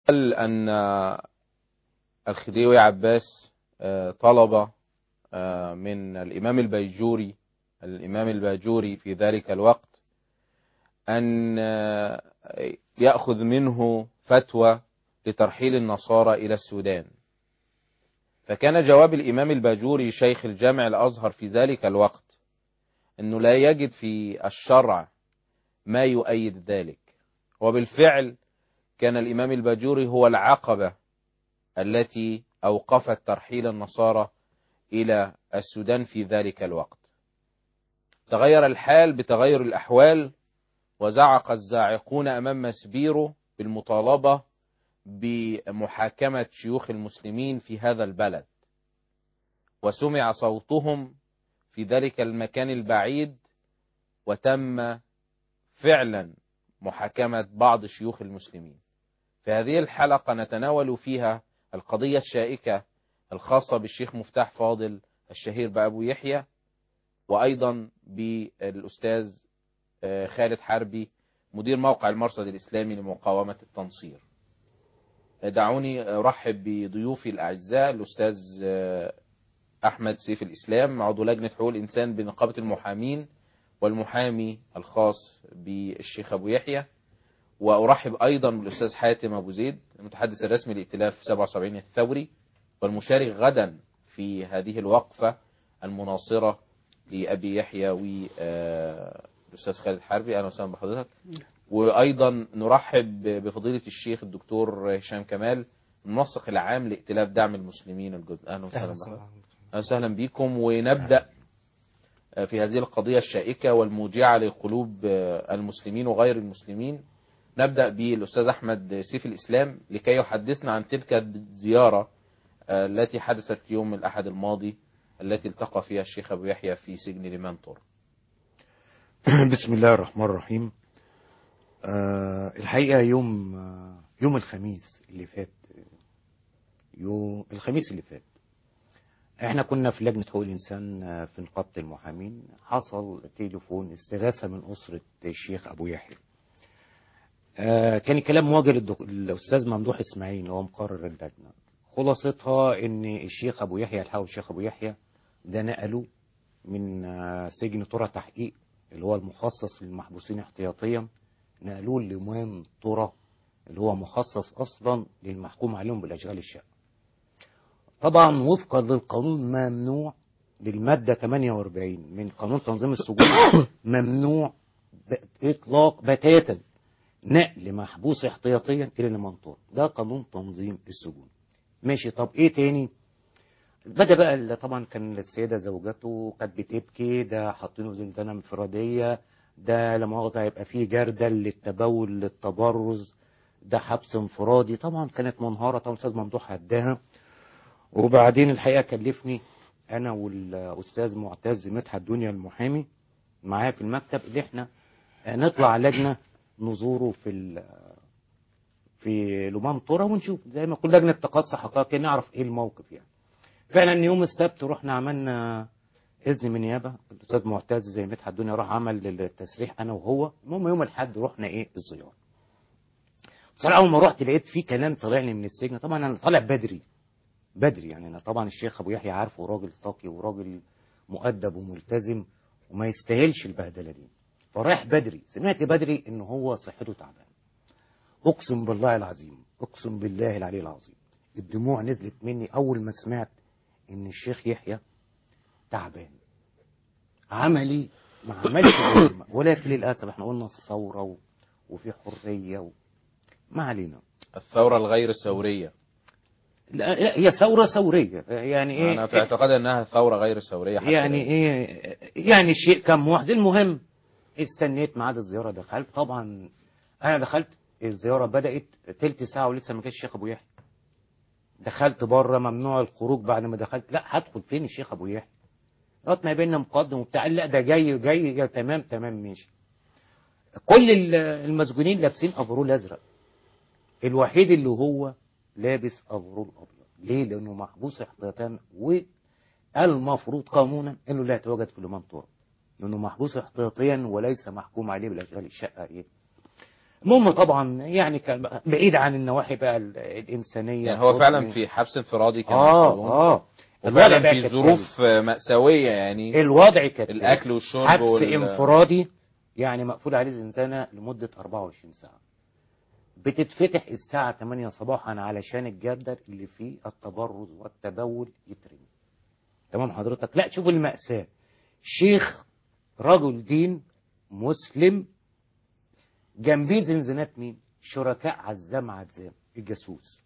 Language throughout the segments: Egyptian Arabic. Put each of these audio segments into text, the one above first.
قال أن الخديوي عباس آه، طلب آه، من الإمام البيجوري الإمام الباجوري في ذلك الوقت أن آه، يأخذ منه فتوى لترحيل النصارى إلى السودان فكان جواب الإمام الباجوري شيخ الجامع الأزهر في ذلك الوقت أنه لا يجد في الشرع ما يؤيد ذلك وبالفعل كان الإمام الباجوري هو العقبة التي أوقفت ترحيل النصارى إلى السودان في ذلك الوقت تغير الحال بتغير الأحوال وزعق الزاعقون أمام مسبيرو بالمطالبة بمحاكمة شيوخ المسلمين في هذا البلد وسمع صوتهم في ذلك المكان البعيد وتم فعلا محاكمة بعض شيوخ المسلمين في هذه الحلقة نتناول فيها القضية الشائكة الخاصة بالشيخ مفتاح فاضل الشهير بأبو يحيى وأيضا بالأستاذ خالد حربي مدير موقع المرصد الإسلامي لمقاومة التنصير دعوني أرحب بضيوفي الأعزاء الأستاذ أحمد سيف الإسلام عضو لجنة حقوق الإنسان بنقابة المحامين والمحامي الخاص بالشيخ أبو يحيى وأرحب أيضا بالأستاذ حاتم أبو زيد المتحدث الرسمي لائتلاف 77 الثوري والمشارك غدا في هذه الوقفة المناصرة لأبي يحيى والأستاذ خالد حربي أهلا وسهلا بحضرتك وأيضا نرحب بفضيلة الشيخ الدكتور هشام كمال المنسق العام لائتلاف دعم المسلمين الجدد أهلا وسهلا بحضرتك أهلا وسهلا بكم ونبدأ في هذه القضية الشائكة والموجعة لقلوب المسلمين وغير المسلمين نبدأ بالأستاذ أحمد سيف الإسلام لكي يحدثنا عن تلك الزيارة التي حدثت يوم الأحد الماضي التي التقى فيها الشيخ أبو يحيى في سجن لمانطور بسم الله الرحمن الرحيم أه الحقيقة يوم يوم الخميس اللي فات يوم الخميس اللي فات احنا كنا في لجنة حقوق الإنسان في نقابة المحامين حصل تليفون استغاثة من أسرة الشيخ أبو يحيى آه كان الكلام موجه للأستاذ ممدوح إسماعيل اللي هو مقرر اللجنة خلاصتها إن الشيخ أبو يحيى الحاوي الشيخ أبو يحيى ده نقلوه من آه سجن ترى تحقيق اللي هو المخصص للمحبوسين احتياطيا نقلوه لمام ترى اللي هو مخصص أصلا للمحكوم عليهم بالأشغال الشقة طبعا وفقا للقانون ممنوع للمادة 48 من قانون تنظيم السجون ممنوع إطلاق بتاتا نقل محبوس احتياطيا إلى المنطقة ده قانون تنظيم السجون ماشي طب إيه تاني بدأ بقى طبعا كان السيدة زوجته كانت بتبكي ده حاطينه زنزانة انفرادية ده لا مؤاخذة هيبقى فيه جردل للتبول للتبرز ده حبس انفرادي طبعا كانت منهارة طبعا الأستاذ ممدوح هداها وبعدين الحقيقة كلفني أنا والأستاذ معتز مدحت الدنيا المحامي معايا في المكتب اللي احنا نطلع لجنة نزوره في في لمام طورة ونشوف زي ما كل لجنة تقصي حقائق نعرف ايه الموقف يعني فعلا يوم السبت رحنا عملنا اذن من نيابه الاستاذ معتز زي مدحت الدنيا راح عمل التسريح انا وهو المهم يوم الاحد رحنا ايه الزياره بصراحه اول ما رحت لقيت في كلام طالع لي من السجن طبعا انا طالع بدري بدري يعني انا طبعا الشيخ ابو يحيى عارفه راجل تقي وراجل مؤدب وملتزم وما يستاهلش البهدله دي فرايح بدري سمعت بدري ان هو صحته تعبان اقسم بالله العظيم اقسم بالله العلي العظيم الدموع نزلت مني اول ما سمعت ان الشيخ يحيى تعبان عملي ما عملش ولكن للاسف احنا قلنا ثوره و... وفي حريه و... ما علينا الثورة الغير ثورية لا, لا هي ثوره ثوريه يعني ايه أنا في اعتقادي أنها ثورة غير ثورية حتى يعني الآن. ايه يعني الشيء كان محزن المهم استنيت ميعاد الزياره دخلت طبعا انا دخلت الزياره بدات تلت ساعه ولسه ما كانش الشيخ ابو يحيى دخلت بره ممنوع الخروج بعد ما دخلت لا هدخل فين الشيخ ابو يحيى لغايه ما بينا مقدم وبتاع لا ده جاي جاي, جاي تمام تمام ماشي كل ال- المسجونين لابسين افرول ازرق الوحيد اللي هو لابس افرول ابيض ليه لانه محبوس احتياطا والمفروض قانونا انه لا يتواجد في الامام طرق لانه محبوس احتياطيا وليس محكوم عليه بالاشغال الشقه ايه المهم طبعا يعني كان بعيد عن النواحي بقى ال- الانسانيه يعني هو حزن. فعلا في حبس انفرادي كما اه يقولون. اه وفعلا الوضع بقى في كالتالي. ظروف مأساوية يعني الوضع كالتالي الأكل والشرب حبس وال- انفرادي يعني مقفول عليه زنزانه لمده 24 ساعه بتتفتح الساعه 8 صباحا علشان الجردل اللي فيه التبرز والتبول يترمي تمام حضرتك لا شوف المأساة شيخ رجل دين مسلم جنبيه زنزانات مين شركاء عزام عزام الجاسوس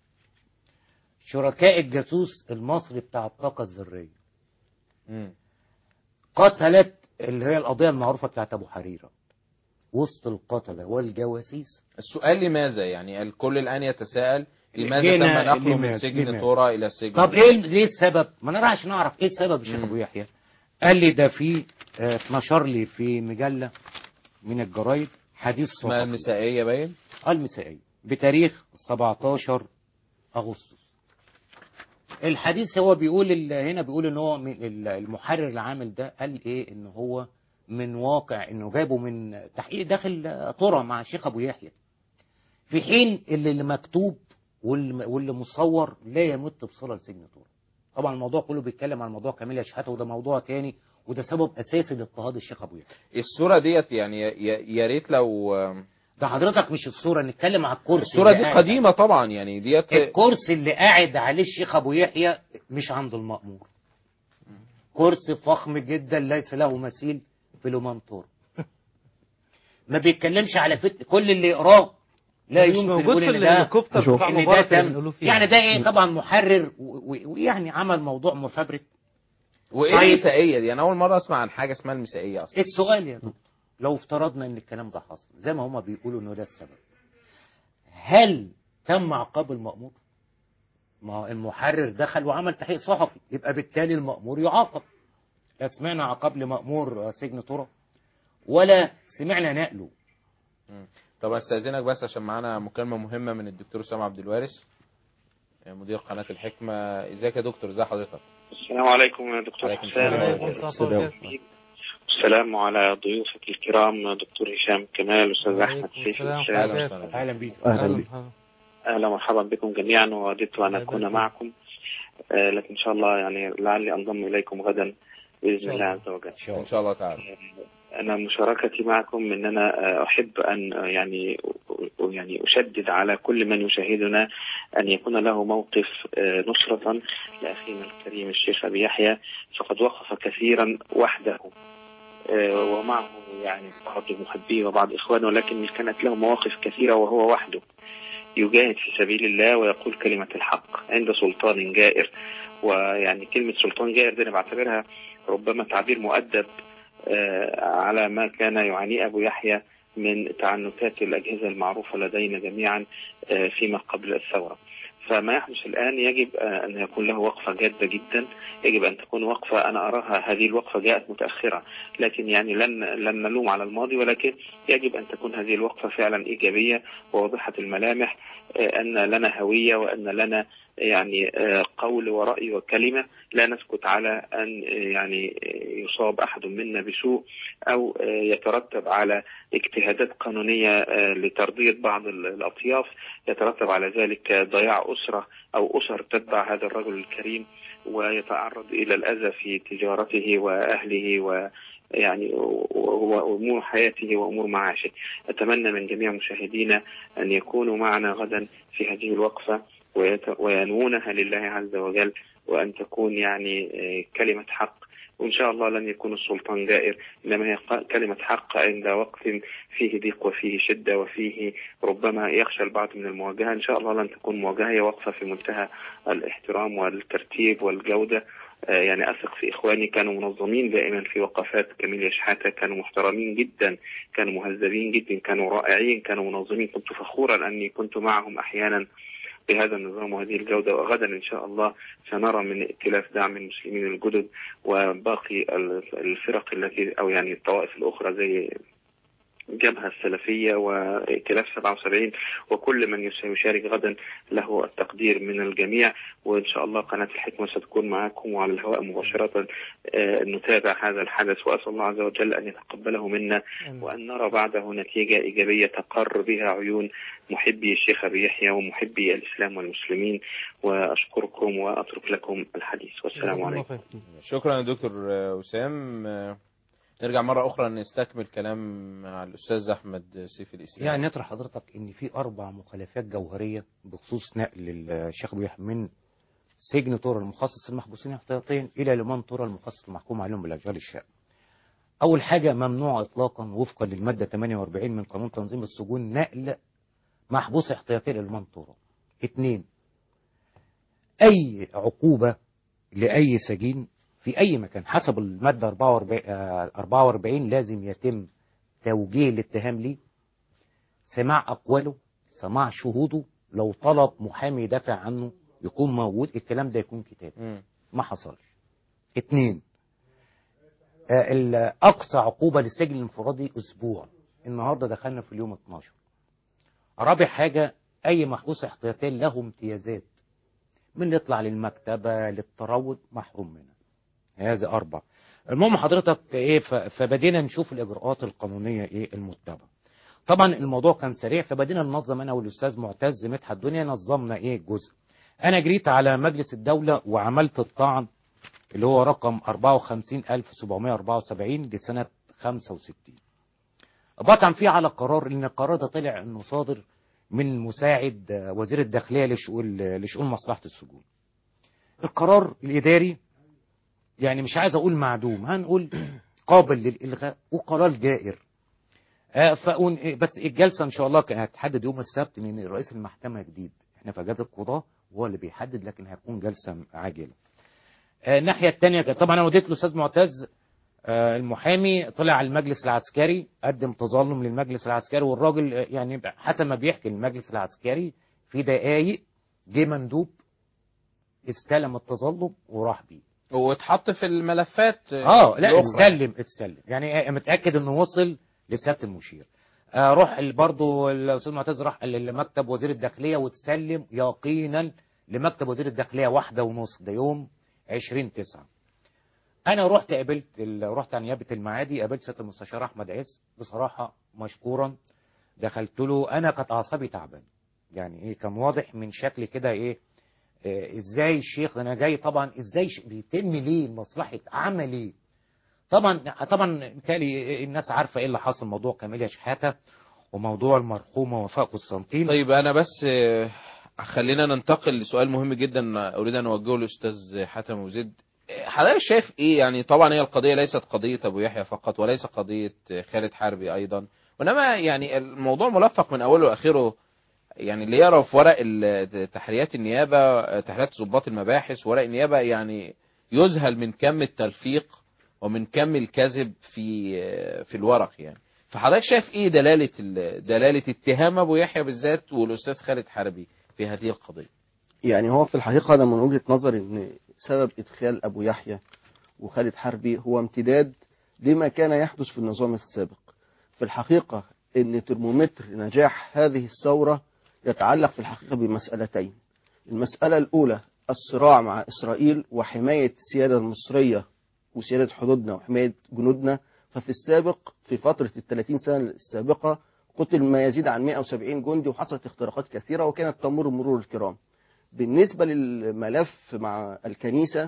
شركاء الجاسوس المصري بتاع الطاقة الذرية مم. قتلت اللي هي القضية المعروفة بتاعت أبو حريرة وسط القتلة والجواسيس السؤال لماذا يعني الكل الآن يتساءل لماذا هنا تم نقله من لماذا؟ سجن لماذا؟ تورا إلى سجن طب ايه ليه السبب؟ ما انا رايح عشان اعرف ايه السبب الشيخ مم. ابو يحيى؟ قال لي ده في آه، اتنشر لي في مجله من الجرايد حديث اسمها صحفي المسائية باين المسائية بتاريخ 17 اغسطس الحديث هو بيقول ال- هنا بيقول ان هو من ال- المحرر العامل ده قال ايه ان هو من واقع انه جابه من تحقيق داخل طرة مع الشيخ ابو يحيى في حين اللي اللي مكتوب واللي واللي مصور لا يمت بصله لسجن طرة طبعا الموضوع كله بيتكلم عن موضوع كامل شحاته وده موضوع تاني وده سبب اساسي لاضطهاد الشيخ ابو يحيى الصورة ديت يعني ي- يا ريت لو ده حضرتك مش الصوره نتكلم على الكرسي الصورة اللي دي قاعد قديمة طبعا يعني ديت الكرسي اللي قاعد عليه الشيخ ابو يحيى مش عند المأمور كرسي فخم جدا ليس له مثيل في لومانتور ما بيتكلمش على فت كل اللي يقراه لا مش يمكن موجود يقول في ان ده الهليكوبتر بتاع ان ده مبارك اللي تم بنقوله فيه يعني ده ايه طبعا محرر و- و- ويعني عمل موضوع مفبرك وايه طيب. المسائية دي انا اول مرة اسمع عن حاجة اسمها المسائية اصلا السؤال يا دكتور لو افترضنا ان الكلام ده حصل زي ما هما بيقولوا انه ده السبب هل تم عقاب المأمور؟ ما هو المحرر دخل وعمل تحقيق صحفي يبقى بالتالي المأمور يعاقب لا سمعنا عقاب لمأمور سجن طرق ولا سمعنا نقله طب استاذنك بس عشان معانا مكالمة مهمة من الدكتور اسامة عبد الوارث مدير قناة الحكمة ازيك يا دكتور ازي حضرتك السلام عليكم يا دكتور عليكم حسام السلام. عليكم السلام ورحمة الله. والسلام على ضيوفك الكرام دكتور هشام كمال أستاذ أحمد وعليكم سيف السلام الشام. اهلا وبركاته. وسهلا اهلا بيك أهلا بك. أهلا ومرحبا بكم جميعا ووددت أن الله أكون يبارك معكم آه، لكن إن شاء الله يعني لعلي أنضم إليكم غدا بإذن شاء الله الله. عز وجل ان شاء ان الله شاء الله تعالى أنا مشاركتي معكم أن أنا آه، أحب أن آه، يعني أ- يعني أشدد على كل من يشاهدنا أن يكون له موقف آه، نصرة لأخينا الكريم الشيخ أبي يحيى فقد وقف كثيرا وحده آه، ومعه يعني بعض محبيه وبعض إخوانه ولكن كانت له مواقف كثيرة وهو وحده يجاهد في سبيل الله ويقول كلمة الحق عند سلطان جائر ويعني كلمة سلطان جائر دي أنا بعتبرها ربما تعبير مؤدب آه، على ما كان يعانيه أبو يحيى من تعنتات الأجهزة المعروفة لدينا جميعا آه، فيما قبل الثورة فما يحدث الآن يجب آه، أن يكون له وقفة جادة جدا يجب أن تكون وقفة أنا أراها هذه الوقفة جاءت متأخرة لكن يعني لن لن نلوم على الماضي ولكن يجب أن تكون هذه الوقفة فعلا إيجابية وواضحة الملامح آه، أن لنا هوية وأن لنا يعني آه، قول ورأي وكلمة لا نسكت على أن آه، يعني آه، يصاب أحد منا بسوء أو آه، يترتب على اجتهادات قانونية آه، لترضية بعض ال- الأطياف يترتب على ذلك ضياع أسرة أو أسر تتبع هذا الرجل الكريم ويتعرض إلى الأذى في تجارته وأهله و يعني و- و- وأمور حياته وأمور معاشه أتمنى من جميع مشاهدينا أن يكونوا معنا غدا في هذه الوقفة ويت- وينوونها لله عز وجل وأن تكون يعني آه، كلمة حق وإن شاء الله لن يكون السلطان جائر إنما هي ق- كلمة حق عند وقت فيه ضيق وفيه شدة وفيه ربما يخشى البعض من المواجهة إن شاء الله لن تكون مواجهة هي وقفة في منتهى الاحترام والترتيب والجودة آه، يعني أثق في إخواني كانوا منظمين دائما في وقفات كميل شحاتة كانوا محترمين جدا كانوا مهذبين جدا كانوا رائعين كانوا منظمين كنت فخورا أني كنت معهم أحيانا بهذا النظام وهذه الجودة وغدا إن شاء الله سنرى من ائتلاف دعم المسلمين الجدد وباقي ال- الفرق التي أو يعني الطوائف الأخرى زي الجبهة السلفية وائتلاف 77 وكل من يشارك غدا له التقدير من الجميع وإن شاء الله قناة الحكمة ستكون معكم وعلى الهواء مباشرة آه، نتابع هذا الحدث وأسأل الله عز وجل أن يتقبله منا وأن نرى بعده نتيجة إيجابية تقر بها عيون محبي الشيخ أبي يحيى ومحبي الإسلام والمسلمين وأشكركم وأترك لكم الحديث والسلام عليكم شكرا يا دكتور آه، وسام آه، نرجع مرة أخرى نستكمل كلام مع الأستاذ أحمد سيف الإسلام يعني نطرح حضرتك ان في اربع مخالفات جوهريه بخصوص نقل الشيخ ابو يحيى من سجن طور المخصص للمحبوسين احتياطيا الى لمان طور المخصص المحكوم عليهم بالاجال الشاق. اول حاجه ممنوع اطلاقا وفقا للماده 48 من قانون تنظيم السجون نقل محبوس احتياطي الى لمان طور. اثنين اي عقوبه لاي سجين في اي مكان حسب الماده 44 آه، 44 لازم يتم توجيه الاتهام ليه سماع أقواله سماع شهوده لو طلب محامي يدافع عنه يكون موجود الكلام ده يكون كتاب مم. ما حصلش اتنين آه، ال- أقصى عقوبة للسجن الانفرادي أسبوع النهاردة دخلنا في اليوم 12 رابع حاجة أي محبوس احتياطي له امتيازات من اللي يطلع للمكتبة للتروض محروم منها هذا أربع المهم حضرتك إيه ف- فبدينا نشوف الإجراءات القانونية إيه المتبعة طبعا الموضوع كان سريع فبدينا ننظم انا والاستاذ معتز مدحت الدنيا نظمنا ايه جزء انا جريت على مجلس الدوله وعملت الطعن اللي هو رقم 54774 لسنه 65 بطعن فيه على قرار ان القرار ده طلع انه صادر من مساعد آه، وزير الداخليه لشؤون لشؤون مصلحه السجون القرار الاداري يعني مش عايز اقول معدوم هنقول قابل للالغاء وقرار جائر آه، فأون إيه، بس الجلسه ان شاء الله كانت هتحدد يوم السبت لان رئيس المحكمه جديد احنا في اجازه القضاه وهو اللي بيحدد لكن هتكون جلسه عاجله. آه، الناحيه الثانيه طبعا انا وديت الاستاذ معتز آه، المحامي طلع على المجلس العسكري قدم تظلم للمجلس العسكري والراجل آه، يعني حسب ما بيحكي المجلس العسكري في دقايق جه مندوب استلم التظلم وراح بيه. واتحط في الملفات اه لا الأخرى. اتسلم اتسلم يعني متاكد انه وصل لسياده المشير آه روح برضه الاستاذ معتز راح لمكتب وزير الداخليه وتسلم يقينا لمكتب وزير الداخليه واحدة ونص ده يوم 20 9 انا رحت قابلت ال- رحت على نيابه المعادي قابلت سياده المستشار احمد عز بصراحه مشكورا دخلت له انا كانت اعصابي تعبان يعني ايه كان واضح من شكل كده ايه آه، ازاي الشيخ انا جاي طبعا ازاي ش- بيتم ليه مصلحه عمل ايه طبعا طبعا بالتالي الناس عارفه ايه اللي حصل موضوع كاميليا شحاته وموضوع المرحومه وفاء قسطنطين طيب انا بس آه، خلينا ننتقل لسؤال مهم جدا اريد ان اوجهه للاستاذ حاتم وزيد آه، حضرتك شايف ايه يعني طبعا هي القضيه ليست قضيه ابو يحيى فقط وليس قضيه آه، خالد حربي ايضا وانما يعني الموضوع ملفق من اوله لاخره يعني اللي يقرا في ورق ال- تحريات النيابه آه، تحريات ضباط المباحث ورق النيابه يعني يذهل من كم التلفيق ومن كم الكذب في آه، في الورق يعني فحضرتك شايف ايه دلاله ال- دلاله اتهام ابو يحيى بالذات والاستاذ خالد حربي في هذه القضيه يعني هو في الحقيقة أنا من وجهة نظري إن سبب إدخال أبو يحيى وخالد حربي هو امتداد لما كان يحدث في النظام السابق في الحقيقة إن ترمومتر نجاح هذه الثورة يتعلق في الحقيقة بمسألتين المسألة الأولى الصراع مع إسرائيل وحماية السيادة المصرية وسيادة حدودنا وحماية جنودنا ففي السابق في فترة الثلاثين سنة السابقة قتل ما يزيد عن 170 جندي وحصلت اختراقات كثيرة وكانت تمر مرور الكرام بالنسبة للملف مع الكنيسة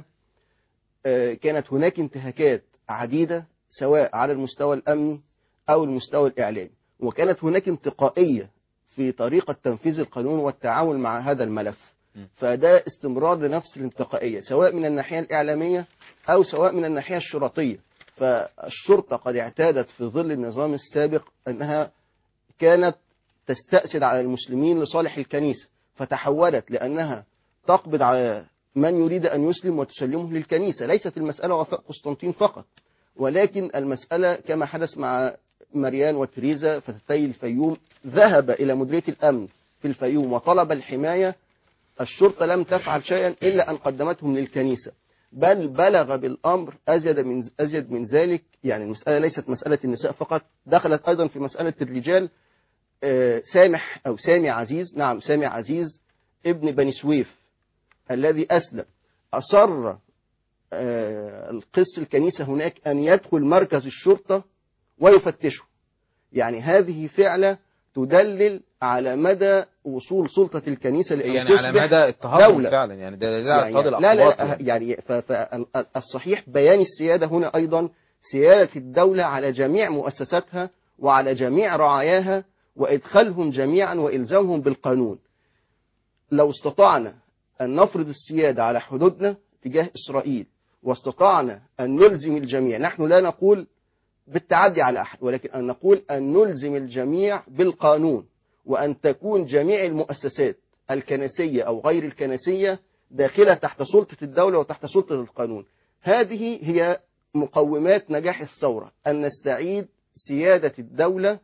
آه، كانت هناك انتهاكات عديدة سواء على المستوى الأمني أو المستوى الإعلامي وكانت هناك انتقائية في طريقة تنفيذ القانون والتعامل مع هذا الملف م. فده استمرار لنفس الانتقائية سواء من الناحية الإعلامية أو سواء من الناحية الشرطية فالشرطة قد اعتادت في ظل النظام السابق أنها كانت تستأسد على المسلمين لصالح الكنيسة فتحولت لأنها تقبض على من يريد أن يسلم وتسلمه للكنيسة ليست المسألة وفاء قسطنطين فقط ولكن المسألة كما حدث مع مريان وتريزا فتاتي الفيوم ذهب إلى مديرية الأمن في الفيوم وطلب الحماية الشرطة لم تفعل شيئا إلا أن قدمتهم للكنيسة بل بلغ بالأمر أزيد من أزيد من ذلك يعني المسألة ليست مسألة النساء فقط دخلت أيضا في مسألة الرجال آه، سامح أو سامي عزيز نعم سامي عزيز ابن بني سويف الذي أسلم أصر آه، القس الكنيسة هناك أن يدخل مركز الشرطة ويفتشه يعني هذه فعلة تدلل على مدى وصول سلطة الكنيسة لأن يعني على تصبح مدى اضطهادهم دولة. فعلا يعني ده دليل على اضطهاد لا الاقوات لا, يعني. لا يعني فالصحيح بيان السيادة هنا أيضا سيادة الدولة على جميع مؤسساتها وعلى جميع رعاياها وإدخالهم جميعا وإلزامهم بالقانون لو استطعنا أن نفرض السيادة على حدودنا تجاه إسرائيل واستطعنا أن نلزم الجميع نحن لا نقول بالتعدي على أحد ولكن أن نقول أن نلزم الجميع بالقانون وأن تكون جميع المؤسسات الكنسية أو غير الكنسية داخلة تحت سلطة الدولة وتحت سلطة القانون هذه هي مقومات نجاح الثورة أن نستعيد سيادة الدولة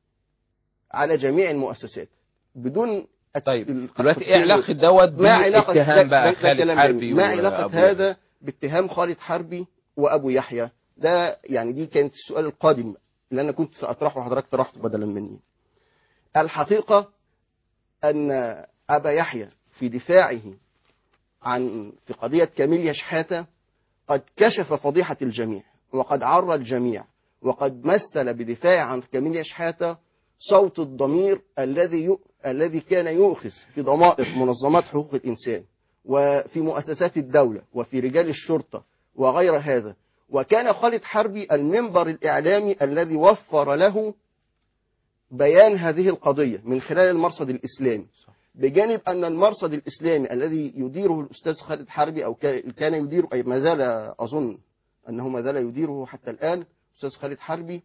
على جميع المؤسسات بدون الت- طيب الق- دلوقتي ايه علاقه دوت ما علاقة باتهام ده- بقى ده- ده خالد كلام حربي جميل. ما علاقة وأبو هذا باتهام خالد حربي وأبو يحيى ده يعني دي كانت السؤال القادم اللي أنا كنت سأطرحه وحضرتك طرحته بدلا مني الحقيقة أن أبا يحيى في دفاعه عن في قضية كاميليا شحاتة قد كشف فضيحة الجميع وقد عرى الجميع وقد مثل بدفاع عن كاميليا شحاتة صوت الضمير الذي يؤ... الذي كان يؤخذ في ضمائر منظمات حقوق الإنسان وفي مؤسسات الدولة وفي رجال الشرطة وغير هذا وكان خالد حربي المنبر الإعلامي الذي وفر له بيان هذه القضية من خلال المرصد الإسلامي بجانب أن المرصد الإسلامي الذي يديره الأستاذ خالد حربي أو كا- كان يديره أي ما زال أظن أنه ما زال يديره حتى الآن أستاذ خالد حربي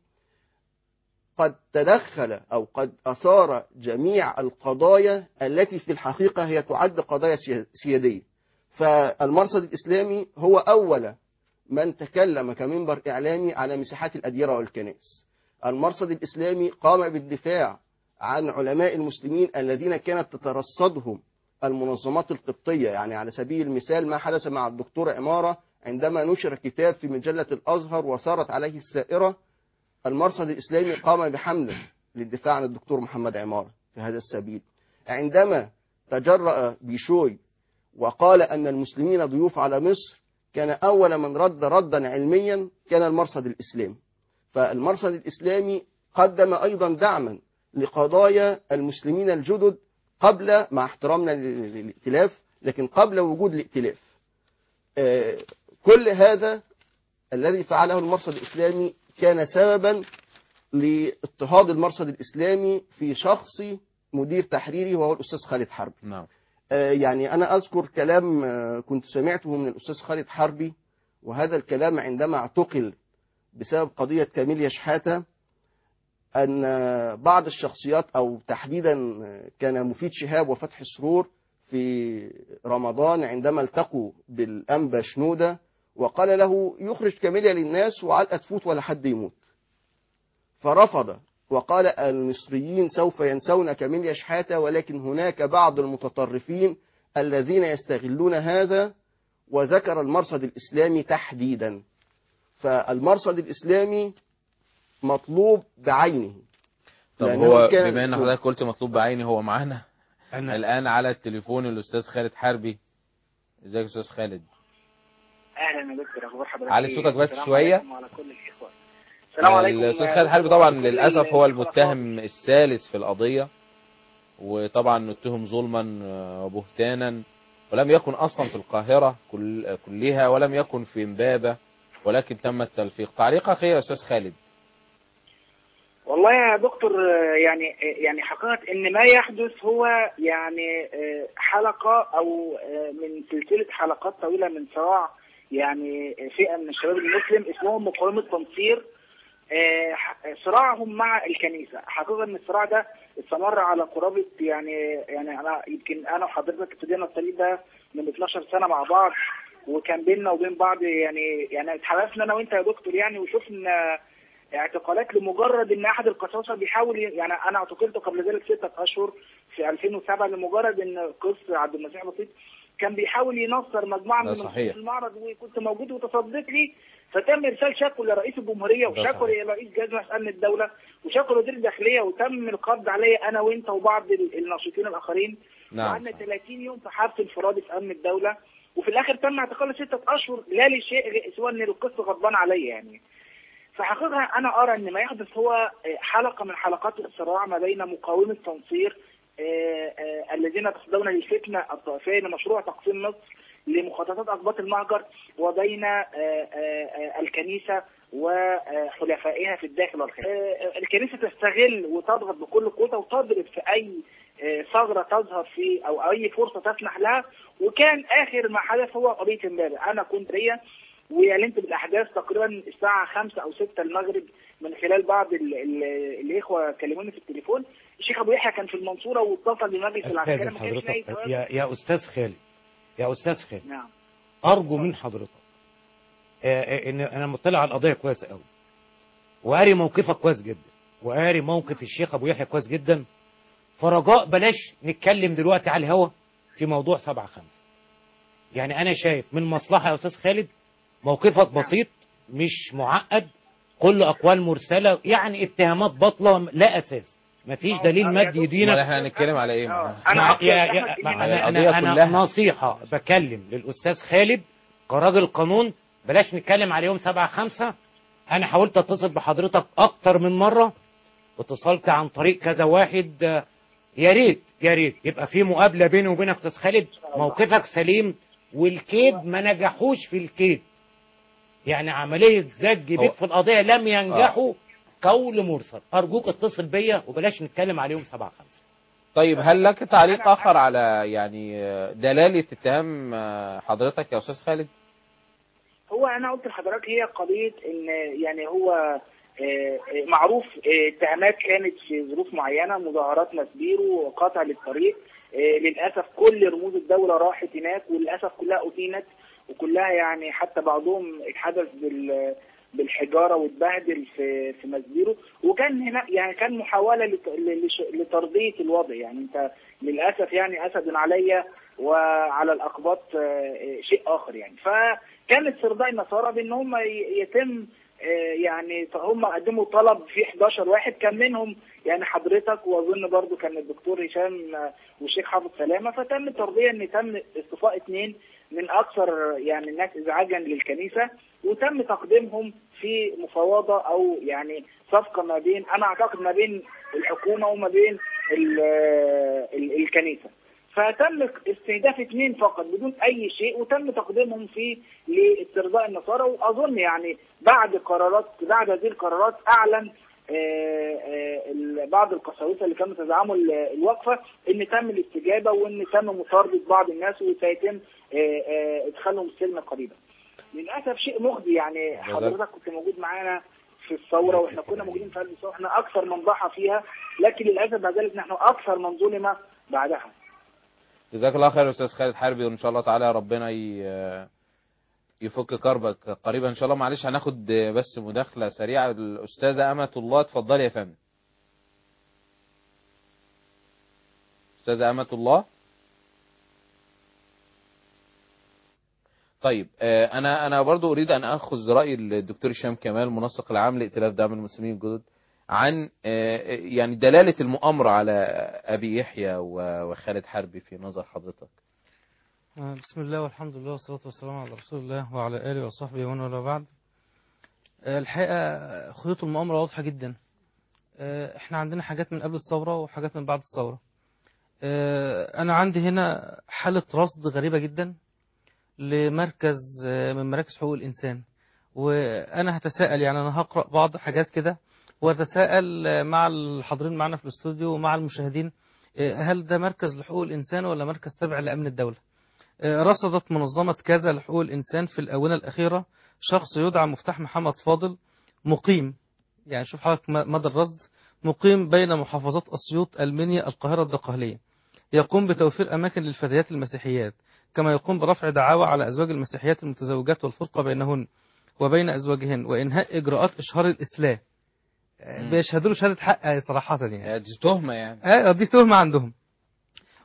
قد تدخل أو قد أثار جميع القضايا التي في الحقيقة هي تعد قضايا سيا- سيادية فالمرصد الإسلامي هو أول من تكلم كمنبر إعلامي على مساحات الأديرة والكنائس المرصد الإسلامي قام بالدفاع عن علماء المسلمين الذين كانت تترصدهم المنظمات القبطية يعني على سبيل المثال ما حدث مع الدكتور عمارة عندما نشر كتاب في مجلة الأزهر وصارت عليه السائرة المرصد الإسلامي قام بحمله للدفاع عن الدكتور محمد عمارة في هذا السبيل عندما تجرأ بيشوي وقال أن المسلمين ضيوف على مصر كان أول من رد ردا علميا كان المرصد الإسلامي فالمرصد الإسلامي قدم أيضا دعما لقضايا المسلمين الجدد قبل مع احترامنا لل- للائتلاف لكن قبل وجود الائتلاف آه، كل هذا الذي فعله المرصد الإسلامي كان سببا لاضطهاد المرصد الإسلامي في شخص مدير تحريري وهو الأستاذ خالد حرب نعم آه، يعني أنا أذكر كلام آه، كنت سمعته من الأستاذ خالد حربي وهذا الكلام عندما اعتقل بسبب قضية كاميليا شحاتة أن آه، بعض الشخصيات أو تحديدا آه، كان مفيد شهاب وفتحي سرور في رمضان عندما التقوا بالأنبا شنودة وقال له يخرج كاميليا للناس وعلقة تفوت ولا حد يموت فرفض وقال المصريين سوف ينسون كاميليا شحاتة ولكن هناك بعض المتطرفين الذين يستغلون هذا وذكر المرصد الإسلامي تحديدا فالمرصد الإسلامي مطلوب بعينه طب لأنه هو كان- بما ان حضرتك قلت مطلوب بعيني هو معانا أنا الان على التليفون الاستاذ خالد حربي ازيك يا استاذ خالد اهلا يا دكتور اخبار حضرتك علي إيه؟ صوتك بس السلام شوية. عليكم وعلى كل الاخوه السلام عليكم الاستاذ يا خالد حربي دكتور طبعا وعلى كل للاسف هو الإخوة. المتهم الثالث في القضيه وطبعا اتهم ظلما آه، وبهتانا ولم يكن اصلا في القاهره كل كلها ولم يكن في امبابه ولكن تم التلفيق تعليقك ايه يا استاذ خالد والله يا دكتور آه، يعني آه، يعني حقيقة ان ما يحدث هو يعني آه، حلقة او آه، من سلسلة حلقات طويلة من صراع يعني فئة من الشباب المسلم اسمهم مقاومة تنصير آه، ح- صراعهم مع الكنيسة حقيقة ان الصراع ده استمر على قرابة يعني يعني انا يمكن انا وحضرتك ابتدينا الطريق ده من 12 سنة مع بعض وكان بيننا وبين بعض يعني يعني اتحالفنا انا وانت يا دكتور يعني وشفنا اعتقالات لمجرد ان احد القساوسه بيحاول ي- يعني انا اعتقلت قبل ذلك ستة اشهر في 2007 لمجرد ان قس عبد المسيح بسيط كان بيحاول ينصر مجموعه ده من صحيح. المسلمين في المعرض وكنت موجود وتصديت لي فتم ارسال شكوى لرئيس الجمهوريه ده وشكوى صحيح. لرئيس جهاز امن الدوله وشكوى لوزير الداخليه وتم القبض عليا انا وانت وبعض ال- الناشطين الاخرين نعم وقعدنا صحيح. 30 يوم في حبس انفرادي في امن الدوله وفي الاخر تم اعتقاله ستة اشهر لا لشيء غير- سوى ان القس غضبان عليا يعني فحقيقة أنا أرى أن ما يحدث هو حلقة من حلقات الصراع ما بين مقاومة تنصير آه، آه، الذين يتصدون للفتنة الطائفية لمشروع تقسيم مصر لمخططات أقباط المهجر وبين آه، آه، آه، الكنيسة وحلفائها في الداخل والخارج. آه، الكنيسة تستغل وتضغط بكل قوتها وتضرب في أي آه، ثغرة تظهر في أو أي فرصة تسمح لها وكان آخر ما حدث هو قضية امبارح أنا كنت ليا واعلنت بالاحداث تقريبا الساعه 5 او 6 المغرب من خلال بعض ال ال الاخوه كلموني في التليفون الشيخ ابو يحيى كان في المنصوره واتصل بمجلس العسكري استاذن ما كانش لاقي حضرتك جواب. يا يا استاذ خالد يا استاذ خالد نعم ارجو من حضرتك آه، آه، ان انا مطلع على القضيه كويس قوي وقاري موقفك كويس جدا وقاري موقف الشيخ ابو يحيى كويس جدا فرجاء بلاش نتكلم دلوقتي على الهوا في موضوع سبعة خمسة يعني انا شايف من مصلحه يا استاذ خالد موقفك بسيط مش معقد كل اقوال مرسله يعني اتهامات باطله لا اساس مفيش دليل آه، مادي يا يدينك امال احنا هنتكلم على ايه آه. ما- أنا مع- أكتر يا أحمد يا كريم مع- على انا القضية انا, أنا كلها. نصيحه بكلم للاستاذ خالد كراجل قانون بلاش نتكلم على يوم سبعة خمسة انا حاولت اتصل بحضرتك اكتر من مره واتصلت عن طريق كذا واحد آه، يا ريت يا ريت يبقى في مقابله بيني وبينك استاذ خالد موقفك سليم والكيد ما نجحوش في الكيد يعني عمليه زج هو- بيت في القضيه لم ينجحوا قول مرسل ارجوك اتصل بيا وبلاش نتكلم على يوم سبعة خمسة طيب هل لك تعليق اخر على يعني دلاله اتهام حضرتك يا استاذ خالد هو انا قلت لحضرتك هي قضيه ان يعني هو آه، آه، معروف آه، اتهامات كانت في ظروف معينه مظاهرات مسبير وقطع للطريق آه، للاسف كل رموز الدوله راحت هناك وللاسف كلها اتينت وكلها يعني حتى بعضهم اتحدث بال بالحجاره واتبهدل في في مسبيرو وكان هنا يعني كان محاوله لت- لش- لترضيه الوضع يعني انت للاسف يعني اسد عليا وعلى الاقباط آه، شيء اخر يعني فكانت استرضاء النصارى بان هم ي- يتم آه، يعني هم قدموا طلب في 11 واحد كان منهم يعني حضرتك واظن برضو كان الدكتور هشام آه، والشيخ حافظ سلامه فتم ترضيه ان تم اصطفاء اثنين من اكثر يعني الناس ازعاجا للكنيسه وتم تقديمهم في مفاوضه او يعني صفقه ما بين انا اعتقد ما بين الحكومه وما بين ال- ال- الكنيسه فتم استهداف اثنين فقط بدون اي شيء وتم تقديمهم في لاسترضاء النصارى واظن يعني بعد قرارات بعد هذه القرارات اعلن آه، آه، ال- بعض القساوسه اللي كانوا تدعموا ال- الوقفه ان تم الاستجابه وان تم مطارده بعض الناس وسيتم آه، آه، ادخالهم السجن قريبا. للاسف شيء مخزي يعني حضرتك كنت موجود معانا في الثوره واحنا كنا موجودين في قلب الثوره احنا اكثر من ضحى فيها لكن للاسف ما زالت نحن اكثر من ظلم بعدها. جزاك الله خير يا استاذ خالد حربي وان شاء الله تعالى ربنا ي- يفك كربك قريبا ان شاء الله معلش هناخد بس مداخله سريعه الاستاذه امه الله اتفضلي يا فندم استاذه امه الله طيب آه، انا انا برضو اريد ان اخذ راي الدكتور هشام كمال المنسق العام لائتلاف دعم المسلمين الجدد عن آه، يعني دلاله المؤامره على ابي يحيى و- وخالد حربي في نظر حضرتك آه، بسم الله والحمد لله والصلاة والسلام على رسول الله وعلى آله وصحبه ومن والاه بعد آه، الحقيقة خيوط المؤامرة واضحة جدا آه، احنا عندنا حاجات من قبل الثورة وحاجات من بعد الثورة آه، أنا عندي هنا حالة رصد غريبة جدا لمركز آه، من مراكز حقوق الإنسان وأنا هتساءل يعني أنا هقرأ بعض حاجات كده وأتساءل آه، مع الحاضرين معنا في الاستوديو ومع المشاهدين آه، هل ده مركز لحقوق الإنسان ولا مركز تابع لأمن الدولة رصدت منظمة كذا لحقوق الإنسان في الآونة الأخيرة شخص يدعى مفتاح محمد فاضل مقيم يعني شوف حضرتك م- مدى الرصد مقيم بين محافظات أسيوط المنيا القاهرة الدقهلية يقوم بتوفير أماكن للفتيات المسيحيات كما يقوم برفع دعاوى على أزواج المسيحيات المتزوجات والفرقة بينهن وبين أزواجهن وإنهاء إجراءات إشهار الإسلام مم. بيشهدوا له شهادة حق صراحة يعني دي تهمه يعني آه دي تهمة عندهم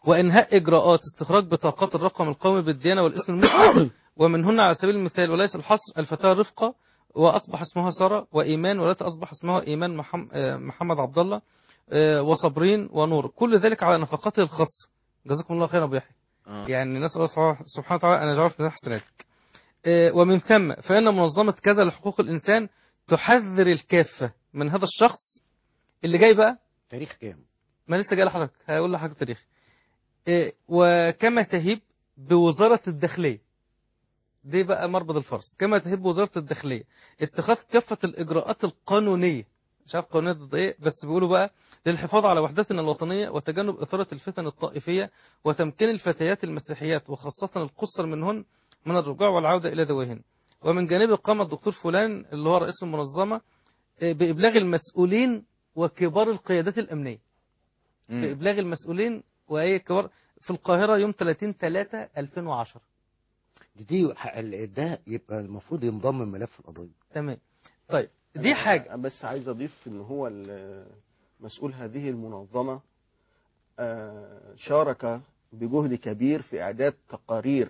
وإنهاء إجراءات استخراج بطاقات الرقم القومي بالديانة والاسم المسلم ومن هنا على سبيل المثال وليس الحصر الفتاة رفقة وأصبح اسمها سارة وإيمان والتي أصبح اسمها إيمان محم- آه، محمد عبد الله آه، وصبرين ونور كل ذلك على نفقاته الخاصة جزاكم الله خيرا يا أبو يحيى آه. يعني نسأل الله سبحانه وتعالى أن يجعل في حسناتك آه، ومن ثم فإن منظمة كذا لحقوق الإنسان تحذر الكافة من هذا الشخص اللي جاي بقى تاريخ كام ما لسه جاي لحضرتك هقول لحضرتك تاريخ إيه، وكما تهيب بوزارة الداخلية دي بقى مربط الفرس كما تهيب بوزارة الداخلية اتخاذ كافة الإجراءات القانونية مش عارف قانونية ضد ايه بس بيقولوا بقى للحفاظ على وحدتنا الوطنية وتجنب إثارة الفتن الطائفية وتمكين الفتيات المسيحيات وخاصة القصر منهن من الرجوع والعودة إلى ذويهن ومن جانبه قام الدكتور فلان اللي هو رئيس المنظمة إيه، بإبلاغ المسؤولين وكبار القيادات الأمنية مم. بإبلاغ المسؤولين وأي كبار في القاهرة يوم 30 3 2010 دي, دي ح- ال- ده يبقى المفروض ينضم ملف القضيه تمام طيب دي أنا حاجة بس عايز أضيف إن هو ال- مسؤول هذه المنظمة آه، شارك بجهد كبير في إعداد تقارير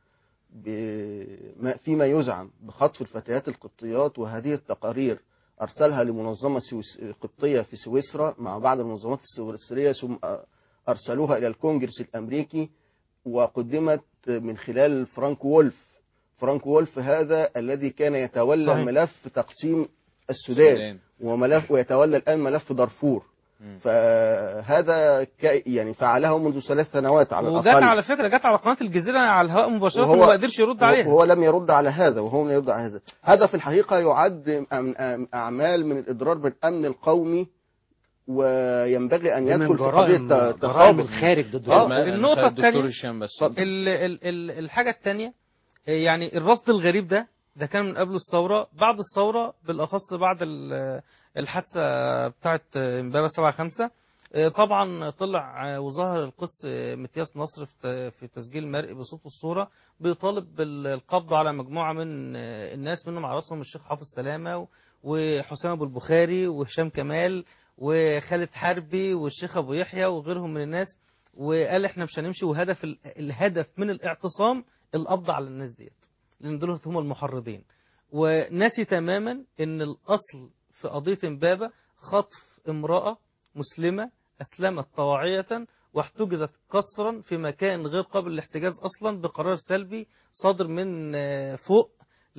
بما- فيما يزعم بخطف الفتيات القبطيات وهذه التقارير أرسلها لمنظمة سويس قبطية في سويسرا مع بعض المنظمات السويسرية ثم أرسلوها إلى الكونجرس الأمريكي وقدمت من خلال فرانك وولف فرانك وولف هذا الذي كان يتولى صحيح. ملف تقسيم السودان السودان. وملف ويتولى الآن ملف دارفور مم. فهذا ك- يعني فعله منذ ثلاث سنوات على وجت الأقل على فكرة جت على قناة الجزيرة على الهواء مباشرة وهو- وما قدرش يرد عليها وهو لم يرد على هذا وهو لم يرد على هذا هذا في الحقيقة يعد من أم- أعمال من الإضرار بالأمن القومي وينبغي أن دي من يدخل في جرائم قضية جرائم تخابط الخارج ضد آه، الدولة. النقطة الدكتور التانية- هشام بس ال ال ال الحاجة التانية آه، يعني الرصد الغريب ده ده كان من قبل الثورة بعد الثورة بالأخص بعد ال- الحادثة بتاعت امبابة 7 5 طبعا طلع آه، وظهر القس آه، متياس نصر في ت- في تسجيل مرئي بصوت والصورة بيطالب بالقبض على مجموعة من آه، الناس منهم على راسهم الشيخ حافظ سلامة و- وحسام أبو البخاري وهشام كمال وخالد حربي والشيخ أبو يحيى وغيرهم من الناس وقال احنا مش هنمشي وهدف ال- الهدف من الاعتصام القبض على الناس ديت لان دول هم المحرضين ونسي تماما ان الاصل في قضيه امبابه خطف امراه مسلمه اسلمت طواعيه واحتجزت قسرا في مكان غير قابل للاحتجاز اصلا بقرار سلبي صادر من آه، فوق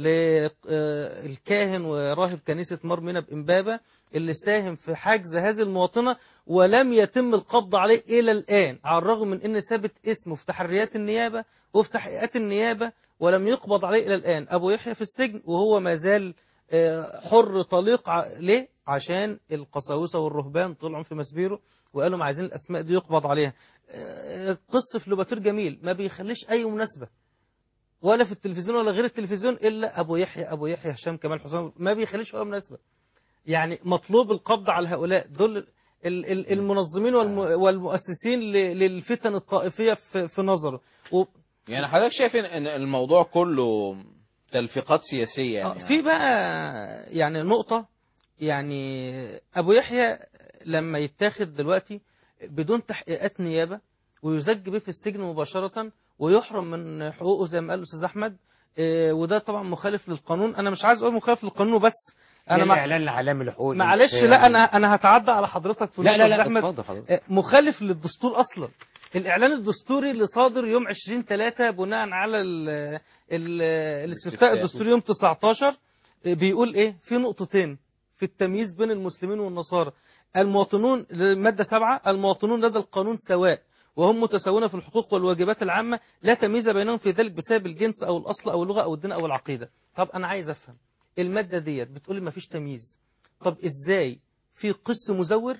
للكاهن وراهب كنيسة مرمينا بإمبابة اللي ساهم في حجز هذه المواطنة ولم يتم القبض عليه إلى الآن على الرغم من أن ثابت اسمه في تحريات النيابة وفي تحقيقات النيابة ولم يقبض عليه إلى الآن أبو يحيى في السجن وهو ما زال آه، حر طليق ع- ليه؟ عشان القساوسة والرهبان طلعوا في مسبيره وقالوا ما عايزين الأسماء دي يقبض عليها آه، قصة في لوباتير جميل ما بيخليش أي مناسبة ولا في التلفزيون ولا غير التلفزيون الا ابو يحيى ابو يحيى هشام كمال حسام ما بيخليش ولا مناسبه يعني مطلوب القبض على هؤلاء دول ال- ال- المنظمين والم- والمؤسسين ل- للفتن الطائفيه في في نظره و- يعني حضرتك شايف ان إن الموضوع كله تلفيقات سياسيه آه، يعني في بقى يعني نقطه يعني ابو يحيى لما يتاخد دلوقتي بدون تحقيقات نيابه ويزج به في السجن مباشره ويحرم من حقوقه زي ما قال الاستاذ احمد آه، وده طبعا مخالف للقانون انا مش عايز اقول مخالف للقانون وبس انا انا مع... الاعلان العالمي لحقوق معلش الإنسان. لا انا انا هتعدى على حضرتك في لا النقطة لا يا لا أحمد. اتفضل حضرتك آه، مخالف للدستور اصلا الاعلان الدستوري اللي صادر يوم 20 3 بناء على ال ال الاستفتاء الاستفتاء. الدستوري يوم 19 آه، بيقول ايه في نقطتين في التمييز بين المسلمين والنصارى المواطنون الماده 7 المواطنون لدى القانون سواء وهم متساوون في الحقوق والواجبات العامة لا تمييز بينهم في ذلك بسبب الجنس أو الأصل أو اللغة أو الدين أو العقيدة طب أنا عايز أفهم المادة ديت بتقول ما فيش تمييز طب إزاي في قس مزور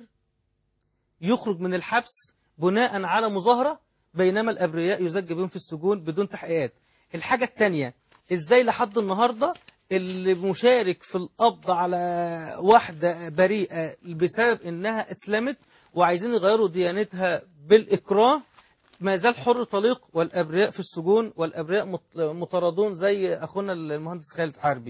يخرج من الحبس بناء على مظاهرة بينما الأبرياء يزج بهم في السجون بدون تحقيقات الحاجة التانية إزاي لحد النهاردة اللي مشارك في القبض على واحدة بريئة بسبب إنها أسلمت وعايزين يغيروا ديانتها بالإكراه ما زال حر طليق والأبرياء في السجون والأبرياء مط- مطاردون زي أخونا المهندس خالد حربي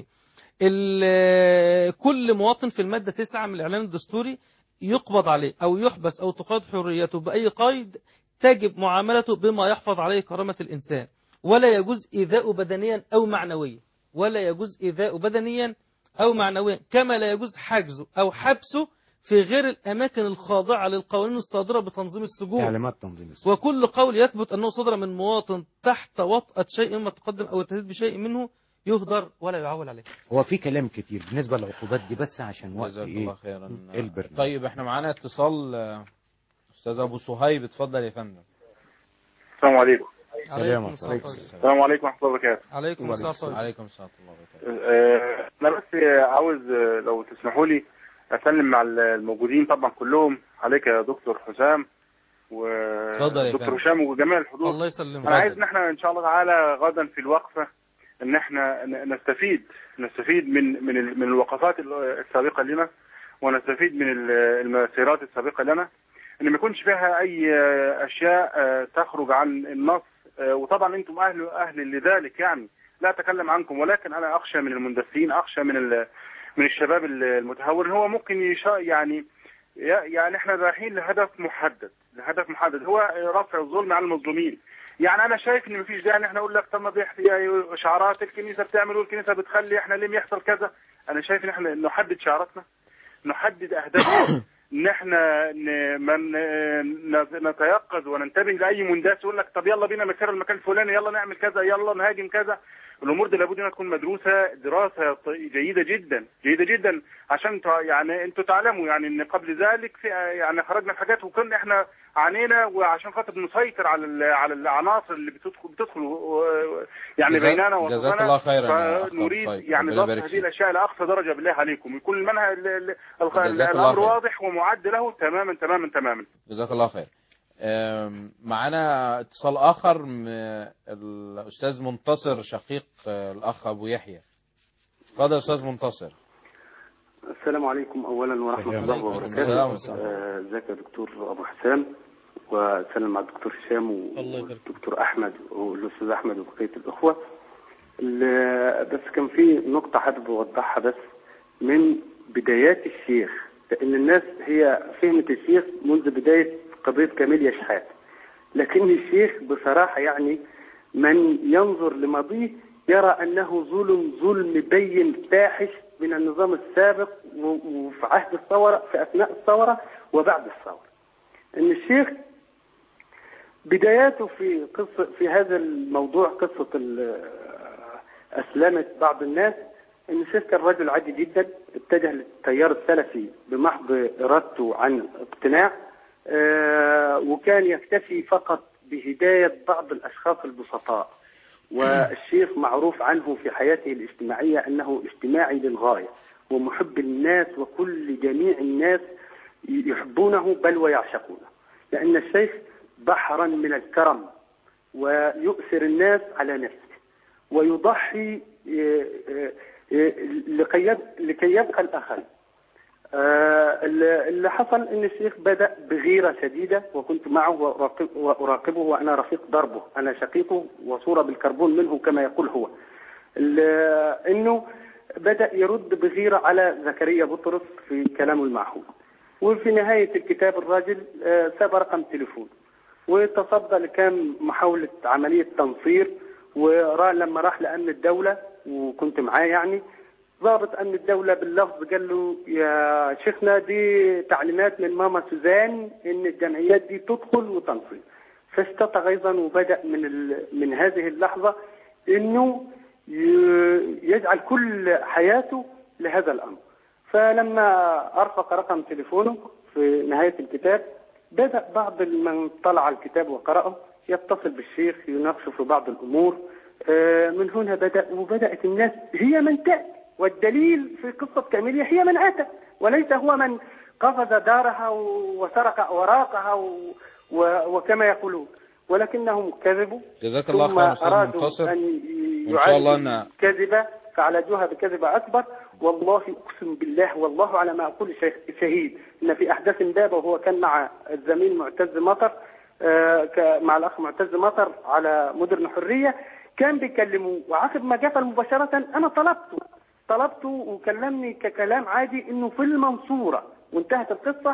ال- كل مواطن في المادة 9 من الإعلان الدستوري يقبض عليه أو يحبس أو تقاد حريته بأي قيد تجب معاملته بما يحفظ عليه كرامة الإنسان ولا يجوز إيذاء بدنيا أو معنويا ولا يجوز إيذاء بدنيا أو معنويا كما لا يجوز حجزه أو حبسه في غير الأماكن الخاضعة للقوانين الصادرة بتنظيم السجون تعليمات تنظيم السجون وكل قول يثبت أنه صدر من مواطن تحت وطأة شيء مما تقدم أو التهديد بشيء منه يهدر ولا يعول عليه هو في كلام كتير بالنسبه للعقوبات دي بس عشان وقت جزاك ايه الله خيرا البرنامج. طيب احنا معانا اتصال آه، استاذ ابو صهيب اتفضل يا فندم السلام عليكم سلام عليكم السلام عليكم. عليكم. السلام عليكم ورحمة الله وبركاته عليكم السلام عليكم السلام ورحمه الله وبركاته آه، أنا بس عاوز آه، لو تسمحوا لي أسلم مع الموجودين طبعا كلهم عليك يا دكتور حسام اتفضل يا ودكتور فندم. هشام وجميع الحضور الله يسلمك أنا عايز إن احنا إن شاء الله تعالى غدا في الوقفة إن احنا ن- نستفيد نستفيد من من ال- من الوقفات ال- السابقة لنا ونستفيد من ال- المسيرات السابقة لنا ان ما يكونش فيها اي آه، اشياء آه، تخرج عن النص آه، وطبعا انتم اهل اهل لذلك يعني لا اتكلم عنكم ولكن انا اخشى من المندسين اخشى من ال- من الشباب المتهور إن هو ممكن يشا يعني يعني احنا رايحين لهدف محدد لهدف محدد هو رفع الظلم على المظلومين يعني انا شايف ان مفيش داعي ان احنا نقول لك طب ما بيحكي شعارات الكنيسه بتعمل والكنيسه بتخلي احنا ليه يحصل كذا انا شايف ان احنا نحدد شعاراتنا نحدد اهدافنا ان احنا ن- من ن- نتيقظ وننتبه لاي منداس يقول لك طب يلا بينا مسير المكان الفلاني يلا نعمل كذا يلا نهاجم كذا الامور دي لابد انها تكون مدروسه دراسه ط- جيده جدا جيده جدا عشان تع- يعني انتوا تعلموا يعني ان قبل ذلك في يعني خرجنا في حاجات وكنا احنا عانينا وعشان خاطر نسيطر على ال- على العناصر اللي بتدخل بتدخل و- و- يعني جزاك- بيننا جزاك وبيننا الله خيرا يا أخ فنريد أبو صيد. يعني ربنا ضبط يبارك هذه فيك. الاشياء لاقصى درجه بالله عليكم يكون المنهج ال- ال- الخ- جزاك الله الامر خير. واضح ومعد له تماما تماما تماما جزاك الله خير آم، معانا اتصال اخر من الاستاذ منتصر شقيق آه، الاخ ابو يحيى اتفضل يا استاذ منتصر السلام عليكم اولا ورحمه السلام الله عليكم. وبركاته السلام والسلام. آه، ازيك يا دكتور ابو حسام وسلم مع الدكتور هشام الله يبارك والدكتور احمد والاستاذ احمد وبقيه الاخوه ال- بس كان في نقطه حابب اوضحها بس من بدايات الشيخ لان الناس هي فهمت الشيخ منذ بدايه قضيه كاميليا شحات لكن الشيخ بصراحه يعني من ينظر لماضيه يرى انه ظلم ظلم بين فاحش من النظام السابق و- وفي عهد الثوره في اثناء الثوره وبعد الثوره. ان الشيخ بداياته في قصه في هذا الموضوع قصه ال- اسلمت بعض الناس ان الشيخ كان رجل عادي جدا اتجه للتيار السلفي بمحض ارادته عن اقتناع آه، وكان يكتفي فقط بهدايه بعض الاشخاص البسطاء والشيخ معروف عنه في حياته الاجتماعيه انه اجتماعي للغايه ومحب الناس وكل جميع الناس يحبونه بل ويعشقونه لان الشيخ بحرا من الكرم ويؤثر الناس على نفسه ويضحي آه، آه، آه، لكي يب- لكي يبقى الأقل آه، اللي اللي حصل ان الشيخ بدا بغيره شديده وكنت معه وأراقب- واراقبه وانا رفيق دربه انا شقيقه وصوره بالكربون منه كما يقول هو ال- انه بدا يرد بغيره على زكريا بطرس في كلامه المعهود وفي نهايه الكتاب الراجل آه، ساب رقم تليفون وتصدى لكام محاوله عمليه تنصير ولما راح لامن الدوله وكنت معاه يعني ضابط امن الدوله باللفظ قال له يا شيخنا دي تعليمات من ماما سوزان ان الجمعيات دي تدخل وتنصير فاشتط غيظا وبدا من ال... من هذه اللحظه انه ي- يجعل كل حياته لهذا الامر فلما ارفق رقم تليفونه في نهايه الكتاب بدا بعض من طلع الكتاب وقراه يتصل بالشيخ يناقشه في بعض الامور آه، من هنا بدا وبدات الناس هي من تاتي والدليل في قصه كاميليا هي من اتى وليس هو من قفز دارها و- وسرق اوراقها و... و... وكما يقولون ولكنهم كذبوا جزاك الله ثم خير استاذ ارادوا منتصر ان وإن شاء الله يعالجوا أن- كذبه فعالجوها بكذبه اكبر والله اقسم بالله والله على ما اقول شه- شهيد ان في احداث امبابه وهو كان مع الزميل معتز مطر آه، ك- مع الاخ معتز مطر على مدن حريه كان بيكلموه وعقب ما قفل مباشره انا طلبته طلبته وكلمني ككلام عادي انه في المنصوره وانتهت القصه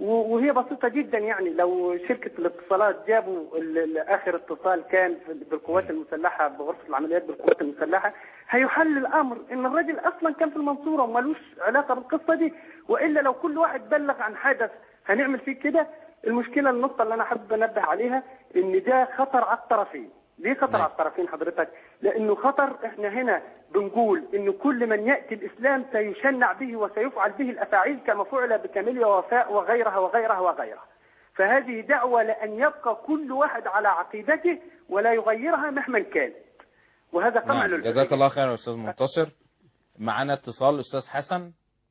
و- وهي بسيطة جدا يعني لو شركة الاتصالات جابوا ال- ال- آخر اتصال كان في- بالقوات المسلحة بغرفة العمليات بالقوات المسلحة هيحل الأمر إن الراجل أصلا كان في المنصورة ومالوش علاقة بالقصة دي وإلا لو كل واحد بلغ عن حدث هنعمل فيه كده المشكلة النقطة اللي أنا حابب أنبه عليها إن ده خطر على الطرفين ليه خطر نعم. على الطرفين حضرتك؟ لأنه خطر إحنا هنا بنقول إن كل من يأتي الإسلام سيشنع به وسيفعل به الأفاعيل كما فعل بكاميليا ووفاء وغيرها وغيرها وغيرها. فهذه دعوة لأن يبقى كل واحد على عقيدته ولا يغيرها مهما كان. وهذا قمع نعم. للحرية. جزاك الله خيرا يا استاذ منتصر معانا اتصال استاذ حسن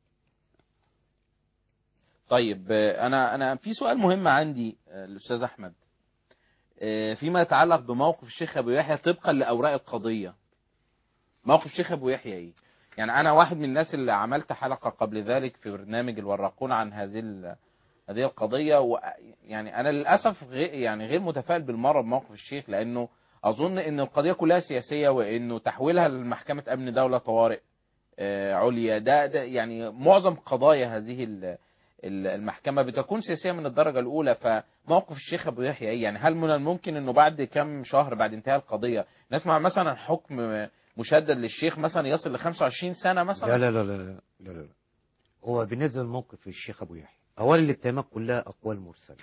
طيب آه، انا انا في سؤال مهم عندي آه، للاستاذ احمد آه، فيما يتعلق بموقف الشيخ ابو يحيى طبقا لاوراق القضيه موقف الشيخ ابو يحيى ايه يعني انا واحد من الناس اللي عملت حلقه قبل ذلك في برنامج الوراقون عن هذه ال- هذه القضيه و يعني انا للاسف غير يعني غير متفائل بالمره بموقف الشيخ لانه اظن ان القضيه كلها سياسيه وانه تحويلها لمحكمه امن دوله طوارئ آه، عليا ده, ده يعني معظم قضايا هذه ال- ال- المحكمه بتكون سياسيه من الدرجه الاولى فموقف الشيخ ابو يحيى ايه يعني هل من الممكن انه بعد كم شهر بعد انتهاء القضيه نسمع مثلا حكم مشدد للشيخ مثلا يصل ل 25 سنه مثلا لا لا لا لا لا لا, لا. هو بالنسبه لموقف الشيخ ابو يحيى اولا الاتهامات كلها اقوال مرسله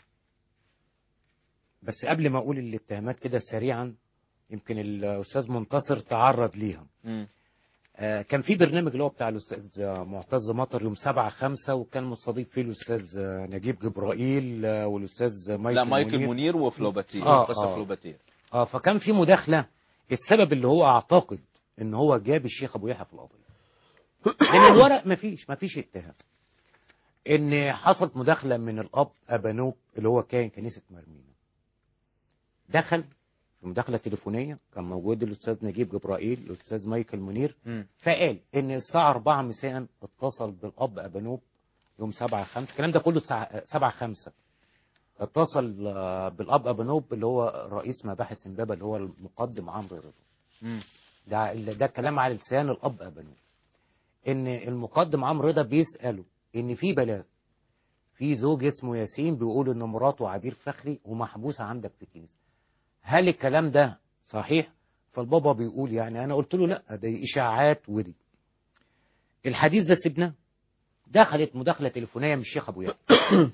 بس قبل ما اقول الاتهامات كده سريعا يمكن الاستاذ منتصر تعرض ليها مم. آه، كان في برنامج اللي هو بتاع الاستاذ آه، معتز مطر يوم 7 5 وكان مستضيف فيه الاستاذ آه، نجيب جبرائيل آه، والاستاذ مايكل لا مايكل منير. منير وفلوباتير آه، قصه آه. فلوباتير اه فكان في مداخله السبب اللي هو اعتقد ان هو جاب الشيخ ابو يحيى في القضيه من الورق مفيش مفيش اتهام ان حصلت مداخله من الاب ابانوب اللي هو كان كنيسه مرمينا دخل في مداخله تليفونيه كان موجود الاستاذ نجيب جبرائيل الاستاذ مايكل منير مم. فقال ان الساعه 4 مساء اتصل بالاب ابانوب يوم 7 5 الكلام ده كله الساعه 7 5 اتصل آه، بالاب ابانوب اللي هو رئيس مباحث امبابه اللي هو المقدم عمرو رضا مم. ده ده كلام على لسان الاب ابانوب ان المقدم عمرو رضا بيساله ان في بلاغ في زوج اسمه ياسين بيقول ان مراته عبير فخري ومحبوسه عندك في الكنيسه هل الكلام ده صحيح فالبابا بيقول يعني انا قلت له لا دي اشاعات ودي الحديث ده سيبناه دخلت مداخله تليفونيه من الشيخ ابو يحيى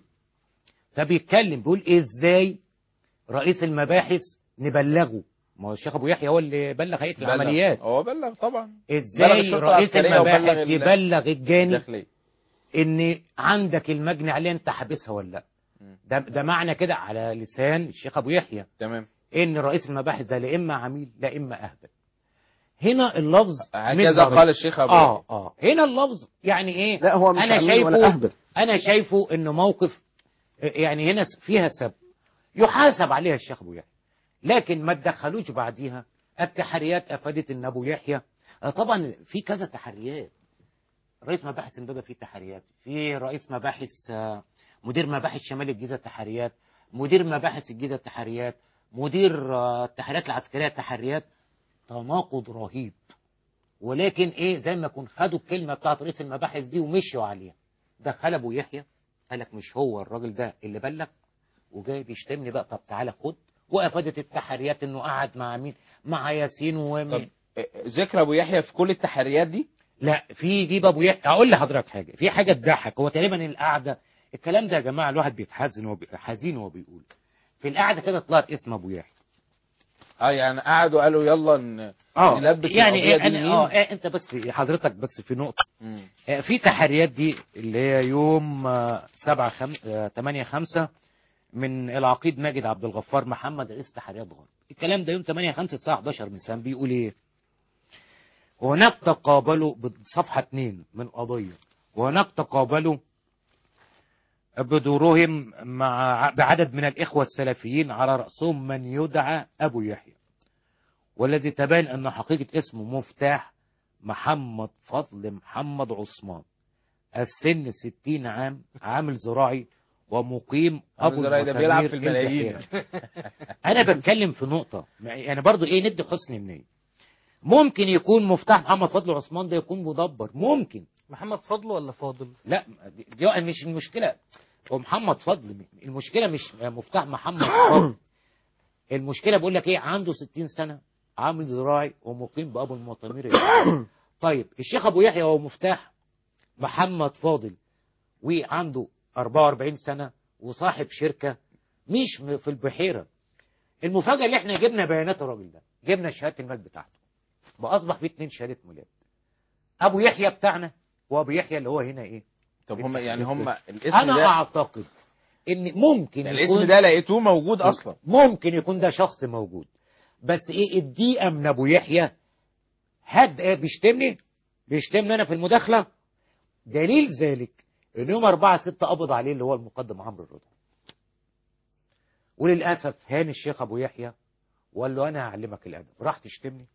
فبيتكلم بيقول ازاي رئيس المباحث نبلغه ما هو الشيخ ابو يحيى هو اللي بلغ هيئه بلغ. العمليات هو بلغ طبعا بلغ ازاي الشرطة رئيس العسكرية وبلغ المباحث ال- يبلغ الجاني الداخليه ان عندك المجني عليه انت حابسها ولا لا مم. ده ده معنى كده على لسان الشيخ ابو يحيى تمام ان رئيس المباحث ده لا اما عميل لا اما اهبل هنا اللفظ مش هكذا ضروري. قال الشيخ ابو اه يحيى. اه هنا اللفظ يعني ايه لا هو مش انا عميل شايفه ولا أهبل انا شايفه انه موقف يعني هنا فيها سب يحاسب عليها الشيخ ابو يحيى لكن ما تدخلوش بعديها التحريات افادت ان ابو يحيى آه، طبعا في كذا تحريات رئيس مباحث امبابه فيه تحريات في رئيس مباحث آه، مدير مباحث شمال الجيزه تحريات مدير مباحث الجيزه تحريات مدير آه، التحريات العسكريه تحريات تناقض رهيب ولكن ايه زي ما يكون خدوا الكلمه بتاعت رئيس المباحث دي ومشوا عليها دخل ابو يحيى قال لك مش هو الراجل ده اللي بلغ وجاي بيشتمني بقى طب تعالى خد وافادت التحريات انه قعد مع مين مع ياسين ومين طب آه، ذكر ابو يحيى في كل التحريات دي لا في دي ابو يحيى هقول لحضرتك حاجه في حاجه تضحك هو تقريبا القعده الكلام ده يا جماعه الواحد بيتحزن وبي... حزين وهو بيقول في القعده كده طلعت اسم ابو يحيى اه يعني قعدوا قالوا يلا ن... اه نلبس يعني القضية إيه دي أنا لمين؟ اه إيه انت بس حضرتك بس في نقطه مم. آه، في تحريات دي اللي هي يوم آه، سبعة خم... آه، تمانية خمسة من العقيد ماجد عبد الغفار محمد رئيس تحريات غرب الكلام ده يوم 8 5 الساعة 11 مساء بيقول ايه وهناك تقابلوا بصفحة 2 من قضية وهناك تقابلوا بدورهم مع بعدد من الإخوة السلفيين على رأسهم من يدعى أبو يحيى والذي تبين أن حقيقة اسمه مفتاح محمد فضل محمد عثمان السن 60 عام عامل زراعي ومقيم أبو زراعي ده بيلعب في المتنير الملايين البحيرة. انا بتكلم في نقطه يعني برضو ايه ندي حسن النيه ممكن يكون مفتاح محمد فضل عثمان ده يكون مدبر ممكن محمد فضل ولا فاضل لا دي دي مش المشكله ومحمد فضل المشكله مش مفتاح محمد فضل المشكله بقول لك ايه عنده 60 سنه عامل زراعي ومقيم بابو المطامير طيب الشيخ ابو يحيى هو مفتاح محمد فاضل وعنده 44 سنه وصاحب شركه مش م- في البحيره المفاجاه اللي احنا جبنا بيانات الراجل ده جبنا شهاده الميلاد بتاعته واصبح في اتنين شهاده ميلاد ابو يحيى بتاعنا وابو يحيى اللي هو هنا ايه طب هم يعني هم الاسم انا ده اعتقد ان ممكن يعني الاسم يكون ده لقيتوه موجود اصلا ممكن يكون ده شخص موجود بس ايه الدقيقه من ابو يحيى هد ايه بيشتمني بيشتمني انا في المداخله دليل ذلك ان يوم 4 6 قبض عليه اللي هو المقدم عمرو الرضا وللاسف هاني الشيخ ابو يحيى وقال له انا هعلمك الادب راح تشتمني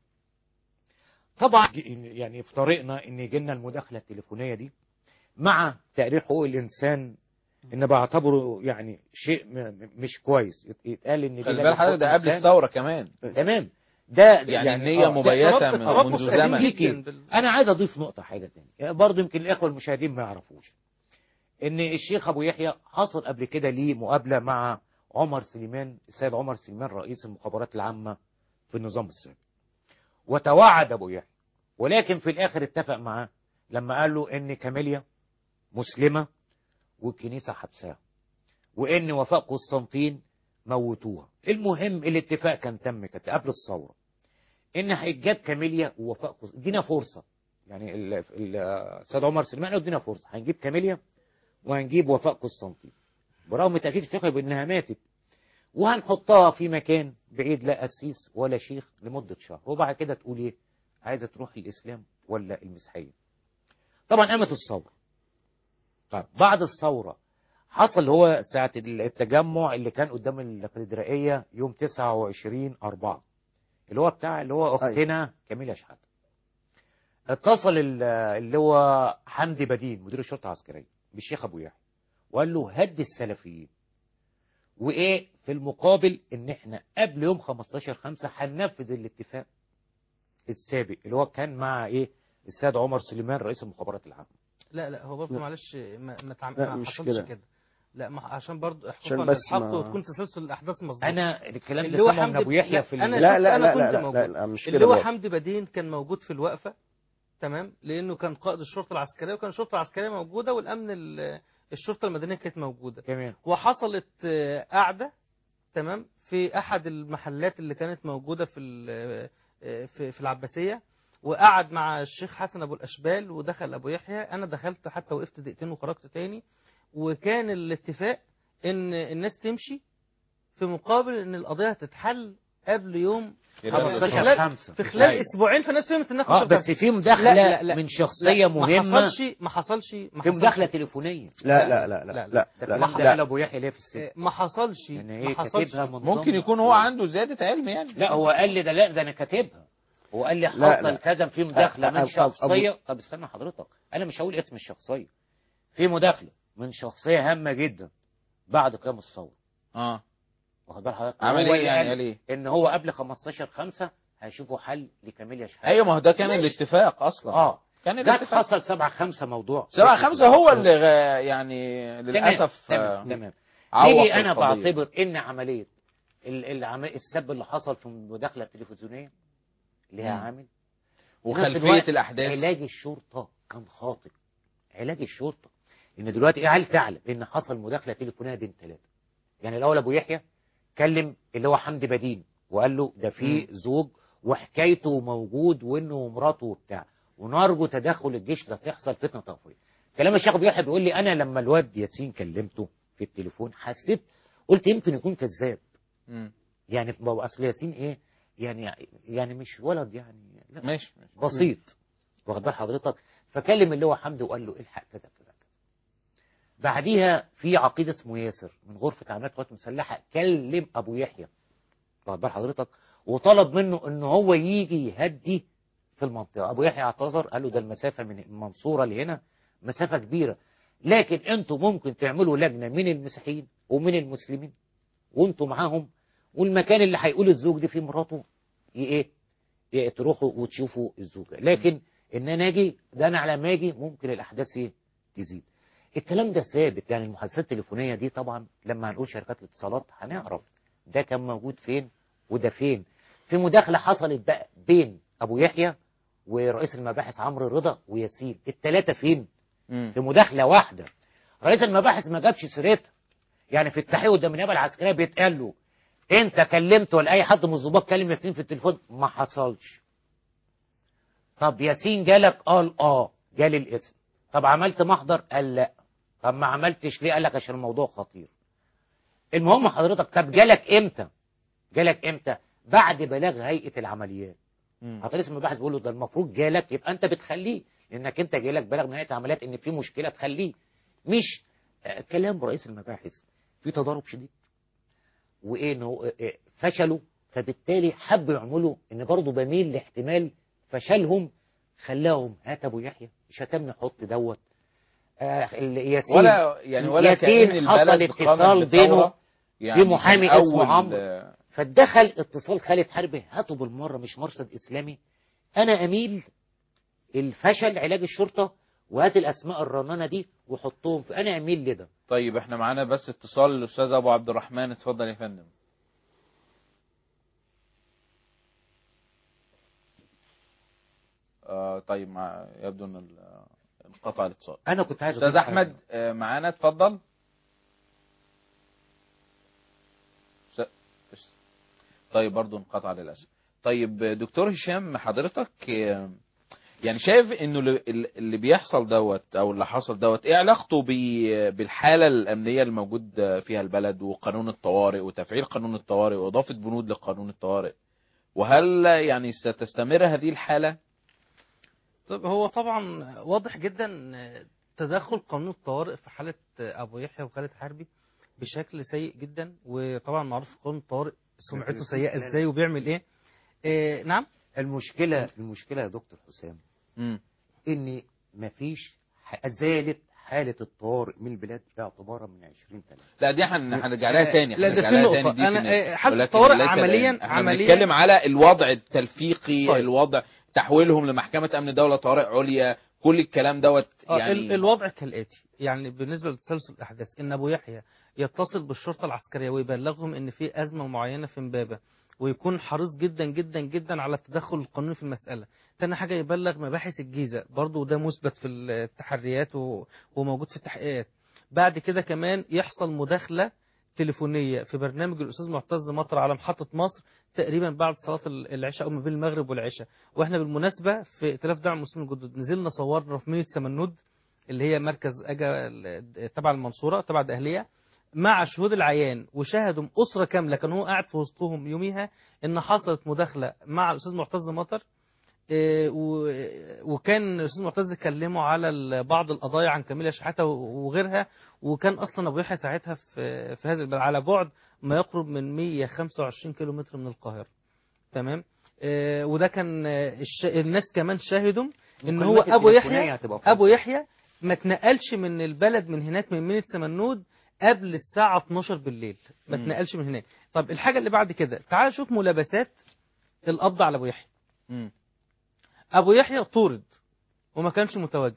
طبعا يعني في طريقنا ان يجي لنا المداخله التليفونيه دي مع تقرير حقوق الانسان ان بعتبره يعني شيء م- م- مش كويس يت- يتقال ان دي خلي لجنة بالك حضرتك حقوق ده قبل الإنسان. الثوره كمان تمام ده يعني النية آه، مبيتة ده من- تربط- منذ تربط زمن. قديم جداً جدا. بال- انا عايز اضيف نقطه حاجه تانية برضه يمكن الاخوه المشاهدين ما يعرفوش ان الشيخ ابو يحيى حصل قبل كده ليه مقابله مع عمر سليمان السيد عمر سليمان رئيس المخابرات العامه في النظام السابق وتوعد ابو يحيى ولكن في الاخر اتفق معاه لما قال له ان كاميليا مسلمه والكنيسه حبساها وان وفاء قسطنطين موتوها المهم الاتفاق كان تم كانت قبل الثوره ان هيتجاب كاميليا ووفاء قسط- ادينا فرصه يعني ال- ال- السيد عمر سليمان قال ادينا فرصه هنجيب كاميليا وهنجيب وفاء قسطنطين برغم تاكيد الفقه بانها ماتت وهنحطها في مكان بعيد لا قسيس ولا شيخ لمده شهر وبعد كده تقول ايه عايزه تروح الاسلام ولا المسيحيه طبعا قامت الثوره طب بعد الثوره حصل هو ساعة التجمع اللي كان قدام الكاتدرائية يوم 29 4 اللي هو بتاع اللي هو أختنا كاميليا شحاتة اتصل ال- اللي هو حمدي بدين مدير الشرطة العسكرية بالشيخ أبو يحيى وقال له هد السلفيين وإيه في المقابل إن إحنا قبل يوم 15 5 هننفذ الاتفاق السابق اللي هو كان مع إيه السيد عمر سليمان رئيس المخابرات العامة لا لا هو برضه لا. معلش ما ما, تعم... لا، ما مش حصلش كده. كده. لا ما عشان برضه عشان حقوقا بس للحق ما- وتكون تسلسل الاحداث مظبوط أنا الكلام اللي ده هو سمعه من حمدي أبو يحيى لا، في انا ال- لا شفت لا انا لا كنت لا لا, موجود لا, لا مش اللي كده هو برضه. حمدي بدين كان موجود في الوقفه تمام لانه كان قائد الشرطه العسكريه وكان الشرطه العسكريه موجوده والامن ال- الشرطه المدنيه كانت موجوده تمام وحصلت آه، قعده تمام في احد المحلات اللي كانت موجوده في ال- آه، في, في العباسيه وقعد مع الشيخ حسن ابو الاشبال ودخل ابو يحيى انا دخلت حتى وقفت دقيقتين وخرجت تاني وكان الاتفاق ان الناس تمشي في مقابل ان القضيه هتتحل قبل يوم خلال 15 خلال- 5 في خلال اسبوعين فالناس فهمت انها اه 15 بس في مداخلة لا، لا، لا. من شخصية لا، مهمة ما حصلش ما حصلش ما في حصلش مداخلة تليفونية لا لا لا لا لا، لا ده لا الكلام ده لا قال ابو يحيى ليه في السجن آه، ما حصلش يعني ما ايه حصلش كاتبها من ممكن ضمن- يكون هو عنده زياده علم يعني لا هو قال لي ده لا ده انا كاتبها هو قال لي لا، حصل لا. كذا في مداخلة أ- من أ- أ- شخصية طب استنى حضرتك انا مش هقول اسم الشخصية في مداخلة من شخصية هامة جدا بعد قيام الثورة اه واخد بال حضرتك عمل هو ايه اللي يعني قال قال ايه ان هو قبل 15 5 هيشوفوا حل لكاميليا شحاتة ايوه ما هو ده كان ماشي. الاتفاق اصلا اه كان جت الاتفاق حصل 7 5 موضوع سبعة خمسة هو اللي غ- يعني تمام، للأسف تمام آه، تمام عوق نيجي انا القضية. بعتبر ان عمليه ال- العم- السب اللي حصل في المداخله التلفزيونيه ليها مم. عامل نفس وخلفية الوقت الأحداث علاج الشرطه كان خاطئ علاج الشرطه ان دلوقتي هل تعلم ان حصل مداخله تليفونيه بين ثلاثه يعني الاول ابو يحيى كلم اللي هو حمدي بدين وقال له ده في زوج وحكايته موجود وانه ومراته وبتاع ونرجو تدخل الجيش لا تحصل فتنه طائفيه كلام الشيخ ابو يحيى بيقول لي انا لما الواد ياسين كلمته في التليفون حسيت قلت يمكن يكون كذاب مم. يعني ما هو اصل ياسين ايه يعني يعني مش ولد يعني لا ماشي بسيط واخد بال حضرتك فكلم اللي هو حمدي وقال له الحق كذا كذا كذا بعديها في عقيد اسمه ياسر من غرفه عمليات القوات المسلحه كلم ابو يحيى واخد بال حضرتك وطلب منه ان هو يجي يهدي في المنطقه ابو يحيى اعتذر قال له ده المسافه من المنصوره لهنا مسافه كبيره لكن انتوا ممكن تعملوا لجنه من المسيحيين ومن المسلمين وانتوا معاهم والمكان اللي هيقول الزوج دي فيه مراته ي- ايه ي- تروحوا وتشوفوا الزوجه لكن ان انا اجي ده انا على ما اجي ممكن الاحداث ايه تزيد الكلام ده ثابت يعني المحادثات التليفونيه دي طبعا لما هنقول شركات الاتصالات هنعرف ده كان موجود فين وده فين في مداخله حصلت بقى بين ابو يحيى ورئيس المباحث عمرو رضا وياسين الثلاثه فين مم. في مداخله واحده رئيس المباحث ما جابش سيرتها يعني في التحقيق قدام النيابه العسكريه بيتقال له انت كلمت ولا اي حد من الظباط كلم ياسين في التليفون ما حصلش طب ياسين جالك قال اه جالي الاسم طب عملت محضر قال لا طب ما عملتش ليه قال لك عشان الموضوع خطير المهم حضرتك طب جالك امتى جالك امتى بعد بلاغ هيئه العمليات مم. حضرتك اسم المباحث بيقول له ده المفروض جالك يبقى انت بتخليه لانك انت جالك بلاغ من هيئه العمليات ان في مشكله تخليه مش آه، كلام رئيس المباحث في تضارب شديد وايه انه آه، آه، فشلوا فبالتالي حبوا يعملوا ان برضه بميل لاحتمال فشلهم خلاهم هات ابو يحيى مش هتم نحط دوت آه ال- ياسين ولا يعني ولا ياسين كأن حصل البلد اتصال قامت بينه بثورة. يعني في محامي كان اسمه أول- عمرو فاتدخل اتصال خالد حربي هاته بالمره مش مرصد اسلامي انا اميل الفشل علاج الشرطه وهات الاسماء الرنانه دي وحطهم في انا اميل لده طيب احنا معانا بس اتصال الاستاذ ابو عبد الرحمن اتفضل يا فندم آه طيب مع يبدو ان ال- انقطع الاتصال انا كنت عايز استاذ أضيف احمد حاجة. آه، معانا اتفضل س- س- طيب برضو انقطع للاسف طيب آه، دكتور هشام حضرتك آه، يعني شايف انه اللي- اللي بيحصل دوت او اللي حصل دوت ايه علاقته ب- بالحاله الامنيه الموجود فيها البلد وقانون الطوارئ وتفعيل قانون الطوارئ واضافه بنود لقانون الطوارئ وهل يعني ستستمر هذه الحاله طب هو طبعا واضح جدا إن تدخل قانون الطوارئ في حالة أبو يحيى وخالد حربي بشكل سيء جدا وطبعا معروف قانون الطوارئ سمعته سيئة ازاي وبيعمل ايه, إيه نعم المشكله المشكله يا دكتور حسام مم. ان مفيش ح- زالت حاله الطوارئ من البلاد اعتبارا من 20 3 لا دي هن- هنرجع لها آه، تاني لا، ده هنرجع في لها نقطة. تاني دي أنا، في آه، النهاية. حالة ولكن الطوارئ ليس عملياً- الآن. احنا عملياً- بنتكلم على الوضع التلفيقي طيب. الوضع تحويلهم لمحكمة أمن دولة طوارئ عليا كل الكلام دوت آه، ال- يعني الوضع كالآتي يعني بالنسبة لتسلسل الأحداث إن أبو يحيى يتصل بالشرطة العسكرية ويبلغهم إن في أزمة معينة في إمبابة ويكون حريص جدا جدا جدا على التدخل القانوني في المسألة تاني حاجة يبلغ مباحث الجيزة برضو ده مثبت في التحريات و- وموجود في التحقيقات بعد كده كمان يحصل مداخلة تليفونية في برنامج الأستاذ معتز مطر على محطة مصر تقريبا بعد صلاة العشاء أو ما بين المغرب والعشاء واحنا بالمناسبة في ائتلاف دعم المسلمين الجدد نزلنا صورنا في مينيت سمنود اللي هي مركز أجا ال- تبع المنصورة تبع الأهلية مع شهود العيان وشاهدوا أسرة كاملة كان هو قاعد في وسطهم يوميها إن حصلت مداخلة مع الأستاذ معتز مطر إيه، و- وكان الاستاذ معتز كلمه على ال- بعض القضايا عن كاميليا شحاته وغيرها وكان اصلا ابو يحيى ساعتها في في هذا البلد على بعد ما يقرب من 125 كيلو متر من القاهره تمام آه، وده كان آه، الش... الناس كمان شاهدوا ان هو مكالمات ابو التليفونية يحيى هتبقى فاضية. ابو يحيى ما اتنقلش من البلد من هناك من مينيت سمنود قبل الساعه 12 بالليل ما مم. اتنقلش من هناك طب الحاجه اللي بعد كده تعال شوف ملابسات القبض على ابو يحيى مم. ابو يحيى طرد وما كانش متواجد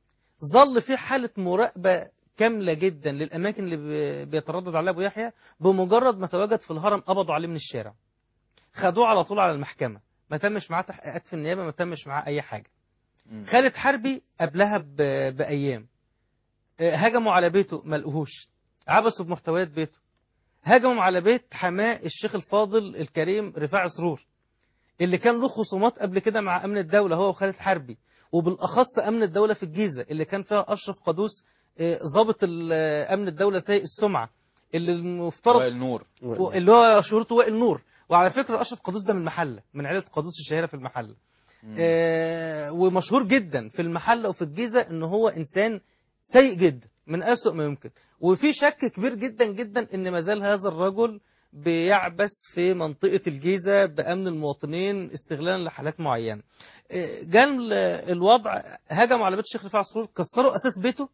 ظل في حاله مراقبه كامله جدا للاماكن اللي بي- بيتردد عليها ابو يحيى بمجرد ما تواجد في الهرم قبضوا عليه من الشارع خدوه على طول على المحكمه ما تمش معاه تحقيقات في النيابه ما تمش معاه اي حاجه مم. خالد حربي قبلها ب- بايام آه، هجموا على بيته ما لقوهوش عبثوا بمحتويات بيته هجموا على بيت حماه الشيخ الفاضل الكريم رفاعي سرور اللي كان له خصومات قبل كده مع امن الدوله هو وخالد حربي وبالاخص امن الدوله في الجيزه اللي كان فيها اشرف قادوس آه، ضابط ال- آه، امن الدوله سيء السمعه اللي المفترض وائل نور اللي هو شهرته وائل نور وعلى فكره اشرف قادوس ده من المحله من عائله قادوس الشهيره في المحله مم. آه، ومشهور جدا في المحله وفي الجيزه ان هو انسان سيء جدا من اسوء ما يمكن وفي شك كبير جدا جدا ان ما زال هذا الرجل بيعبث في منطقه الجيزه بامن المواطنين استغلالا لحالات معينه آه، جاء ال- الوضع هجموا على بيت الشيخ رفاعي سرور كسروا اساس بيته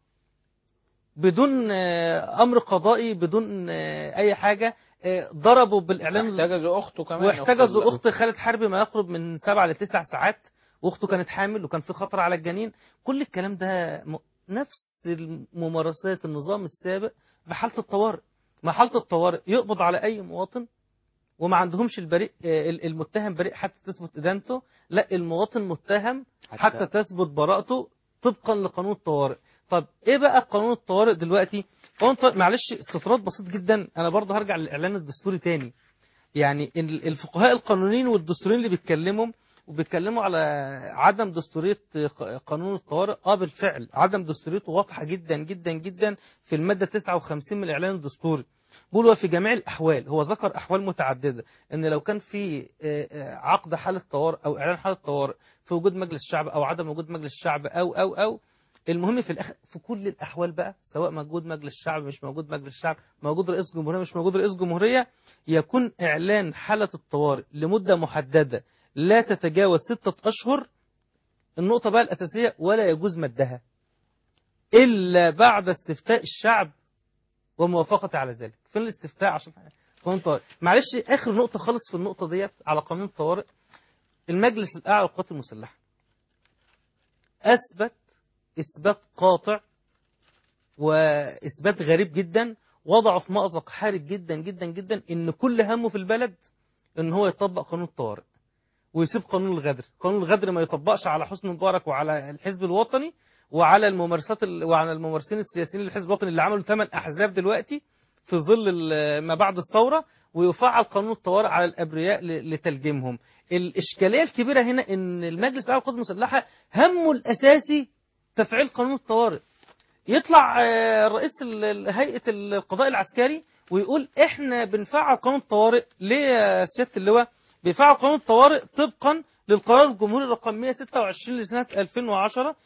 بدون آه، امر قضائي بدون آه، اي حاجه آه، ضربوا بالاعلان احتجزوا اخته كمان واحتجزوا أخت- اخت خالد حربي ما يقرب من سبع لتسع ساعات واخته كانت حامل وكان في خطر على الجنين كل الكلام ده م- نفس ممارسات النظام السابق بحالة الطوارئ ما حالة الطوارئ يقبض على أي مواطن وما عندهمش البريء آه، المتهم بريء حتى تثبت إدانته لا المواطن متهم حتى تثبت براءته طبقا لقانون الطوارئ طب ايه بقى قانون الطوارئ دلوقتي قانون الطوارئ معلش استطراد بسيط جدا انا برضه هرجع للاعلان الدستوري تاني يعني ال- الفقهاء القانونيين والدستوريين اللي بيتكلموا وبيتكلموا على عدم دستورية ق- قانون الطوارئ اه بالفعل عدم دستوريته واضحة جدا جدا جدا في المادة 59 من الإعلان الدستوري بيقول وفي جميع الأحوال هو ذكر أحوال متعددة إن لو كان في آه، آه، عقد حالة طوارئ أو إعلان حالة طوارئ في وجود مجلس الشعب أو عدم وجود مجلس الشعب أو أو أو المهم في الأخ... في كل الأحوال بقى سواء موجود مجلس الشعب مش موجود مجلس الشعب موجود رئيس جمهورية مش موجود رئيس جمهورية يكون إعلان حالة الطوارئ لمدة محددة لا تتجاوز ستة أشهر النقطة بقى الأساسية ولا يجوز مدها إلا بعد استفتاء الشعب وموافقة على ذلك فين الاستفتاء عشان قانون الطوارئ معلش آخر نقطة خالص في النقطة ديت على قانون الطوارئ المجلس الأعلى للقوات المسلحة أثبت إثبات قاطع وإثبات غريب جدا وضعه في مأزق حرج جدا جدا جدا إن كل همه في البلد إن هو يطبق قانون الطوارئ ويسيب قانون الغدر قانون الغدر ما يطبقش على حسني مبارك وعلى الحزب الوطني وعلى الممارسات ال... وعلى الممارسين السياسيين للحزب الوطني اللي عملوا ثمان احزاب دلوقتي في ظل ال- ما بعد الثوره ويفعل قانون الطوارئ على الابرياء ل... لتلجيمهم الاشكاليه الكبيره هنا ان المجلس الاعلى للقوات المسلحه همه الاساسي تفعيل قانون الطوارئ يطلع آه، رئيس ال- ال- هيئه القضاء العسكري ويقول احنا بنفعل قانون الطوارئ ليه يا سياده اللواء بيفعل قانون الطوارئ طبقا للقرار الجمهوري رقم 126 لسنه 2010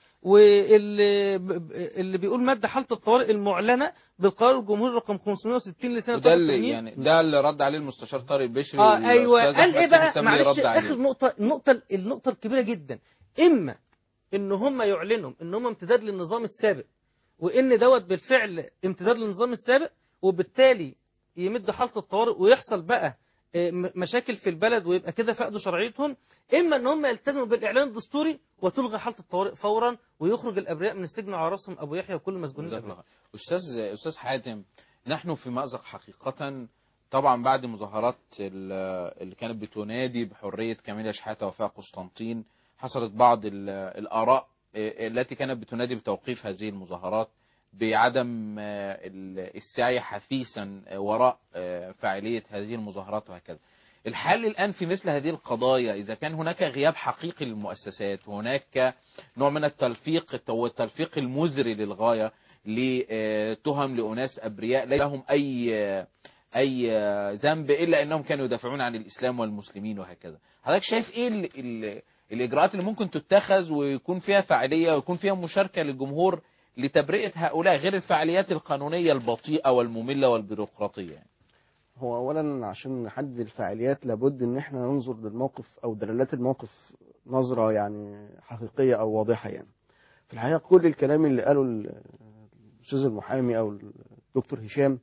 واللي اللي بيقول ماده حاله الطوارئ المعلنه بالقرار الجمهوري رقم 560 لسنه وده اللي 83. يعني ده اللي رد عليه المستشار طارق بشري اه ايوه والأستاذ قال أحمد ايه بقى سامي معلش رد عليه. اخر نقطه النقطه النقطه الكبيره جدا اما ان هم يعلنوا ان هم امتداد للنظام السابق وان دوت بالفعل امتداد للنظام السابق وبالتالي يمدوا حاله الطوارئ ويحصل بقى آه، م- مشاكل في البلد ويبقى كده فقدوا شرعيتهم اما ان هم يلتزموا بالاعلان الدستوري وتلغى حاله الطوارئ فورا ويخرج الابرياء من السجن على راسهم ابو يحيى وكل مسجونين جزاك الله الأبرياء. خير. استاذ استاذ حاتم نحن في مأزق حقيقة طبعا بعد مظاهرات ال- اللي كانت بتنادي بحرية كاميليا شحاتة وفاء قسطنطين حصلت بعض ال- الآراء التي كانت بتنادي بتوقيف هذه المظاهرات بعدم آه، ال- السعي حثيثا وراء آه، فاعلية هذه المظاهرات وهكذا الحل الآن في مثل هذه القضايا إذا كان هناك غياب حقيقي للمؤسسات وهناك نوع من التلفيق والتلفيق المزري للغاية لتهم لأناس أبرياء ليس لهم أي أي ذنب إلا أنهم كانوا يدافعون عن الإسلام والمسلمين وهكذا حضرتك شايف إيه ال ال الإجراءات اللي ممكن تتخذ ويكون فيها فاعلية ويكون فيها مشاركة للجمهور لتبرئة هؤلاء غير الفعاليات القانونية البطيئة والمملة والبيروقراطية يعني. هو اولا عشان نحدد الفعاليات لابد ان احنا ننظر للموقف او دلالات الموقف نظره يعني حقيقيه او واضحه يعني في الحقيقه كل الكلام اللي قاله ال- الاستاذ المحامي او الدكتور هشام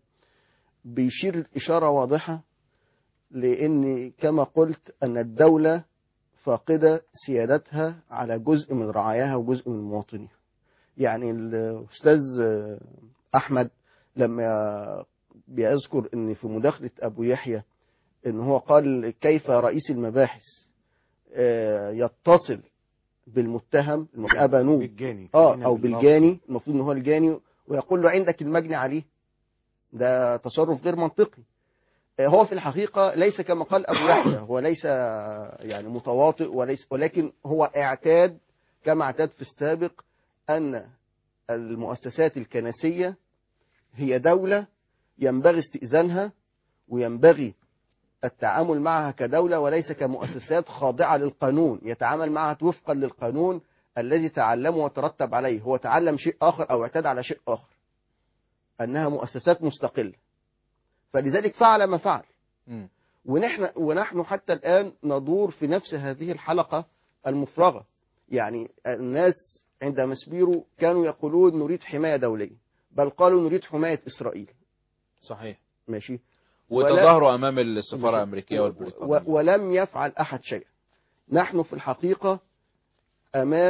بيشير اشاره واضحه لان كما قلت ان الدوله فاقده سيادتها على جزء من رعاياها وجزء من مواطنيها يعني الاستاذ احمد لما بيذكر ان في مداخله ابو يحيى ان هو قال كيف رئيس المباحث آه، يتصل بالمتهم ابا نوب بالجاني اه خلينا او باللفظ. بالجاني المفروض ان هو الجاني ويقول له عندك المجني عليه ده تصرف غير منطقي آه، هو في الحقيقه ليس كما قال ابو يحيى هو ليس آه، يعني متواطئ وليس ولكن هو اعتاد كما اعتاد في السابق ان المؤسسات الكنسيه هي دوله ينبغي استئذانها وينبغي التعامل معها كدولة وليس كمؤسسات خاضعة للقانون يتعامل معها وفقا للقانون الذي تعلمه وترتب عليه هو تعلم شيء آخر أو اعتاد على شيء آخر أنها مؤسسات مستقلة فلذلك فعل ما فعل مم. ونحن, ونحن حتى الآن ندور في نفس هذه الحلقة المفرغة يعني الناس عند مسبيرو كانوا يقولون نريد حماية دولية بل قالوا نريد حماية إسرائيل صحيح ماشي وتظاهروا أمام السفارة الأمريكية و- والبريطانية ولم يفعل أحد شيء نحن في الحقيقة أمام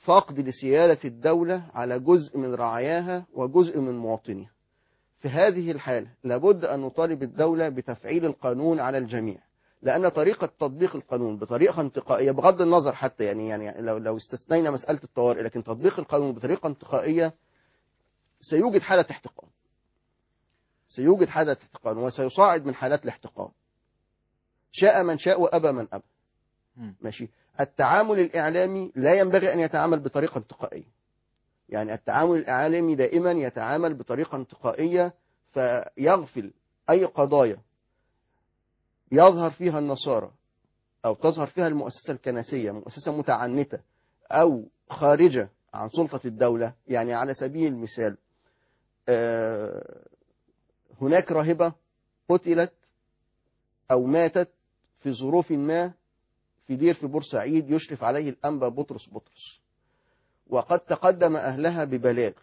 فقد لسيادة الدولة على جزء من رعاياها وجزء من مواطنيها في هذه الحالة لابد أن نطالب الدولة بتفعيل القانون على الجميع لأن طريقة تطبيق القانون بطريقة انتقائية بغض النظر حتى يعني يعني لو لو استثنينا مسألة الطوارئ لكن تطبيق القانون بطريقة انتقائية سيوجد حالة احتقان سيوجد حالة احتقان وسيصاعد من حالات الاحتقان شاء من شاء وأبى من أبى مم. ماشي التعامل الإعلامي لا ينبغي أن يتعامل بطريقة انتقائية يعني التعامل الإعلامي دائما يتعامل بطريقة انتقائية فيغفل أي قضايا يظهر فيها النصارى أو تظهر فيها المؤسسة الكنسية مؤسسة متعنتة أو خارجة عن سلطة الدولة يعني على سبيل المثال آه، هناك راهبة قتلت أو ماتت في ظروف ما في دير في بورسعيد يشرف عليه الأنبا بطرس بطرس وقد تقدم أهلها ببلاغ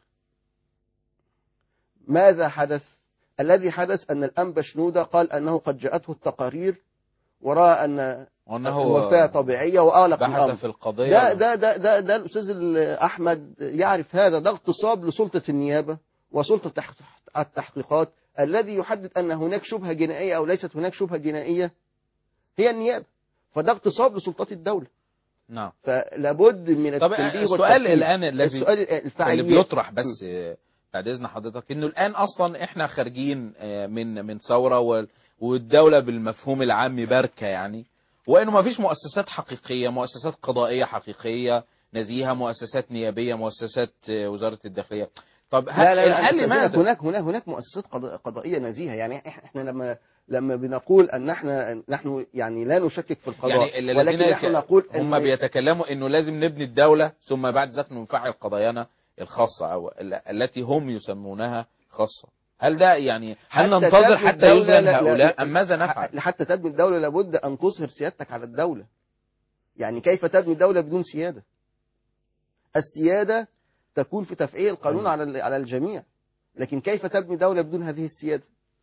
ماذا حدث؟ الذي حدث أن الأنبا شنودة قال أنه قد جاءته التقارير ورأى أن وأنه الوفاة طبيعية وأغلق الأمر بحث في القضية ده ده ده ده, ده الأستاذ أحمد يعرف هذا ده اغتصاب لسلطة النيابة وسلطة التح- التحقيقات الذي يحدد أن هناك شبهة جنائية أو ليست هناك شبهة جنائية هي النيابة فده اغتصاب لسلطات الدولة نعم فلابد من طب التنبيه السؤال والتركيز. الآن الذي السؤال اللي الفعاليات بيطرح بس آه، بعد اذن حضرتك انه الان اصلا احنا خارجين آه، من من ثوره وال- والدوله بالمفهوم العام باركه يعني وانه ما فيش مؤسسات حقيقيه مؤسسات قضائيه حقيقيه نزيهه مؤسسات نيابيه مؤسسات آه، وزاره الداخليه طب ه- لا لا لا الحل أنا ماذا؟ هناك هناك هناك مؤسسات قضاء- قضائيه نزيهه يعني إح- احنا لما لما بنقول ان احنا نحن يعني لا نشكك في القضاء يعني الذين ولكن يك- نحن نقول هم إن- بيتكلموا انه لازم نبني الدوله ثم بعد ذلك نفعل قضايانا الخاصه او ال- التي هم يسمونها خاصه هل ده يعني هل حتى ننتظر تبني حتى الدولة يسجن لا- لا- هؤلاء ام ماذا نفعل؟ حتى تبني الدوله لابد ان تظهر سيادتك على الدوله يعني كيف تبني دوله بدون سياده السياده تكون في تفعيل القانون على ال- على الجميع لكن كيف تبني دوله بدون هذه السياده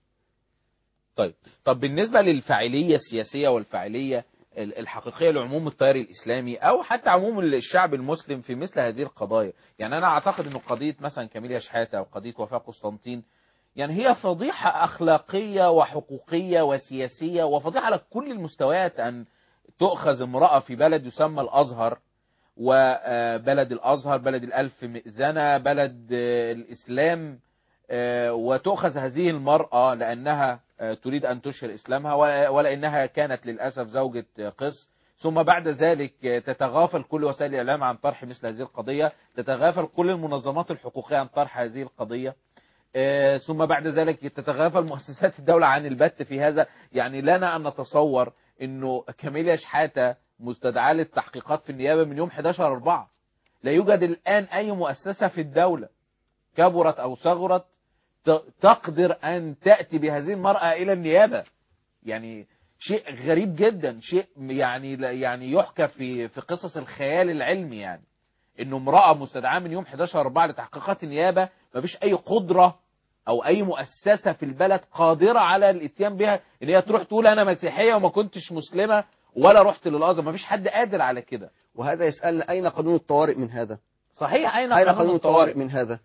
طيب طب بالنسبة للفاعلية السياسية والفاعلية ال- الحقيقية لعموم التيار الإسلامي أو حتى عموم الشعب المسلم في مثل هذه القضايا يعني أنا أعتقد أن قضية مثلا كاميليا شحاتة أو قضية وفاة قسطنطين يعني هي فضيحة أخلاقية وحقوقية وسياسية وفضيحة على كل المستويات أن تؤخذ امرأة في بلد يسمى الأزهر وبلد الأزهر بلد الألف مئذنة بلد آه، الإسلام آه، وتؤخذ هذه المرأة لأنها آه، تريد أن تشهر إسلامها ولا- ولأنها كانت للأسف زوجة آه، قس ثم بعد ذلك آه، تتغافل كل وسائل الإعلام عن طرح مثل هذه القضية تتغافل كل المنظمات الحقوقية عن طرح هذه القضية آه، ثم بعد ذلك تتغافل مؤسسات الدولة عن البت في هذا يعني لنا أن نتصور أنه كاميليا شحاتة مستدعاة للتحقيقات في النيابة من يوم 11 4 لا يوجد الآن أي مؤسسة في الدولة كبرت أو صغرت ت- تقدر أن تأتي بهذه المرأة إلى النيابة يعني شيء غريب جدا شيء يعني يعني يحكى في في قصص الخيال العلمي يعني انه امراه مستدعاه من يوم 11 4 لتحقيقات النيابه ما فيش اي قدره او اي مؤسسه في البلد قادره على الاتيان بها ان هي تروح تقول انا مسيحيه وما كنتش مسلمه ولا رحت للازهر ما فيش حد قادر على كده وهذا يسالنا اين قانون الطوارئ من هذا صحيح اين أين قانون قانون الطوارئ الطوارئ من هذا؟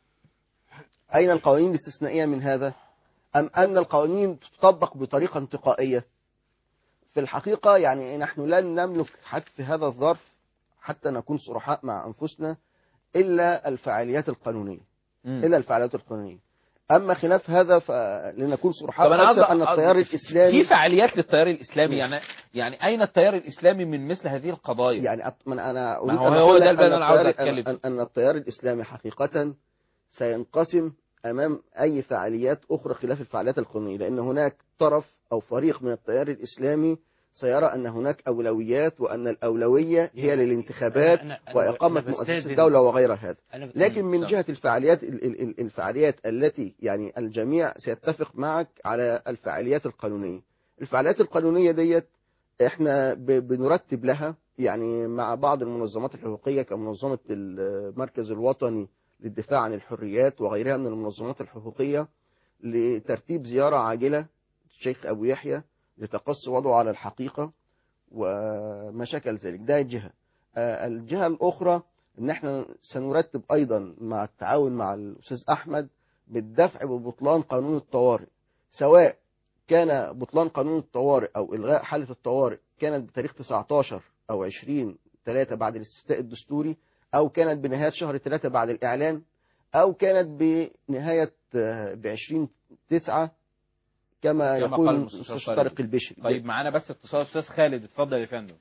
أين القوانين الاستثنائية من هذا؟ أم أن القوانين تطبق بطريقة انتقائية؟ في الحقيقة يعني نحن لن نملك حتى في هذا الظرف حتى نكون صرحاء مع أنفسنا إلا الفعاليات القانونية مم. إلا الفعاليات القانونية أما خلاف هذا فلنكون صرحاء طب انا أكثر قصدي أن التيار الإسلامي في فعاليات للتيار الاسلامي يعني يعني اين التيار الاسلامي من مثل هذه القضايا يعني أت- من أنا أريد ما هو أن هو أقول ده لك اللي أن أنا عاوز التيار- أتكلم أن, أن التيار الإسلامي حقيقة سينقسم أمام أي فعاليات أخرى خلاف الفعاليات القانونية لأن هناك طرف أو فريق من التيار الإسلامي سيرى أن هناك أولويات وأن الأولوية هي للانتخابات أنا- أنا- وإقامة أنا مؤسسة بستأذن- الدولة وغير هذا أنا بت- لكن من صح. جهة الفعاليات ال- ال- ال- الفعاليات التي يعني الجميع سيتفق معك على الفعاليات القانونية الفعاليات القانونية ديت احنا ب- بنرتب لها يعني مع بعض المنظمات الحقوقية كمنظمة المركز الوطني للدفاع عن الحريات وغيرها من المنظمات الحقوقية لترتيب زيارة عاجلة الشيخ أبو يحيى لتقص وضعه على الحقيقة وما شكل ذلك ده جهة آه، الجهة الأخرى ان احنا سنرتب ايضا مع التعاون مع الاستاذ احمد بالدفع ببطلان قانون الطوارئ سواء كان بطلان قانون الطوارئ او الغاء حاله الطوارئ كانت بتاريخ 19 او 20 3 بعد الاستفتاء الدستوري او كانت بنهايه شهر 3 بعد الاعلان او كانت بنهايه ب 20 9 كما كما يقول قال المستشار المستشار طارق. طارق البشري طيب معانا بس اتصال استاذ خالد اتفضل يا فندم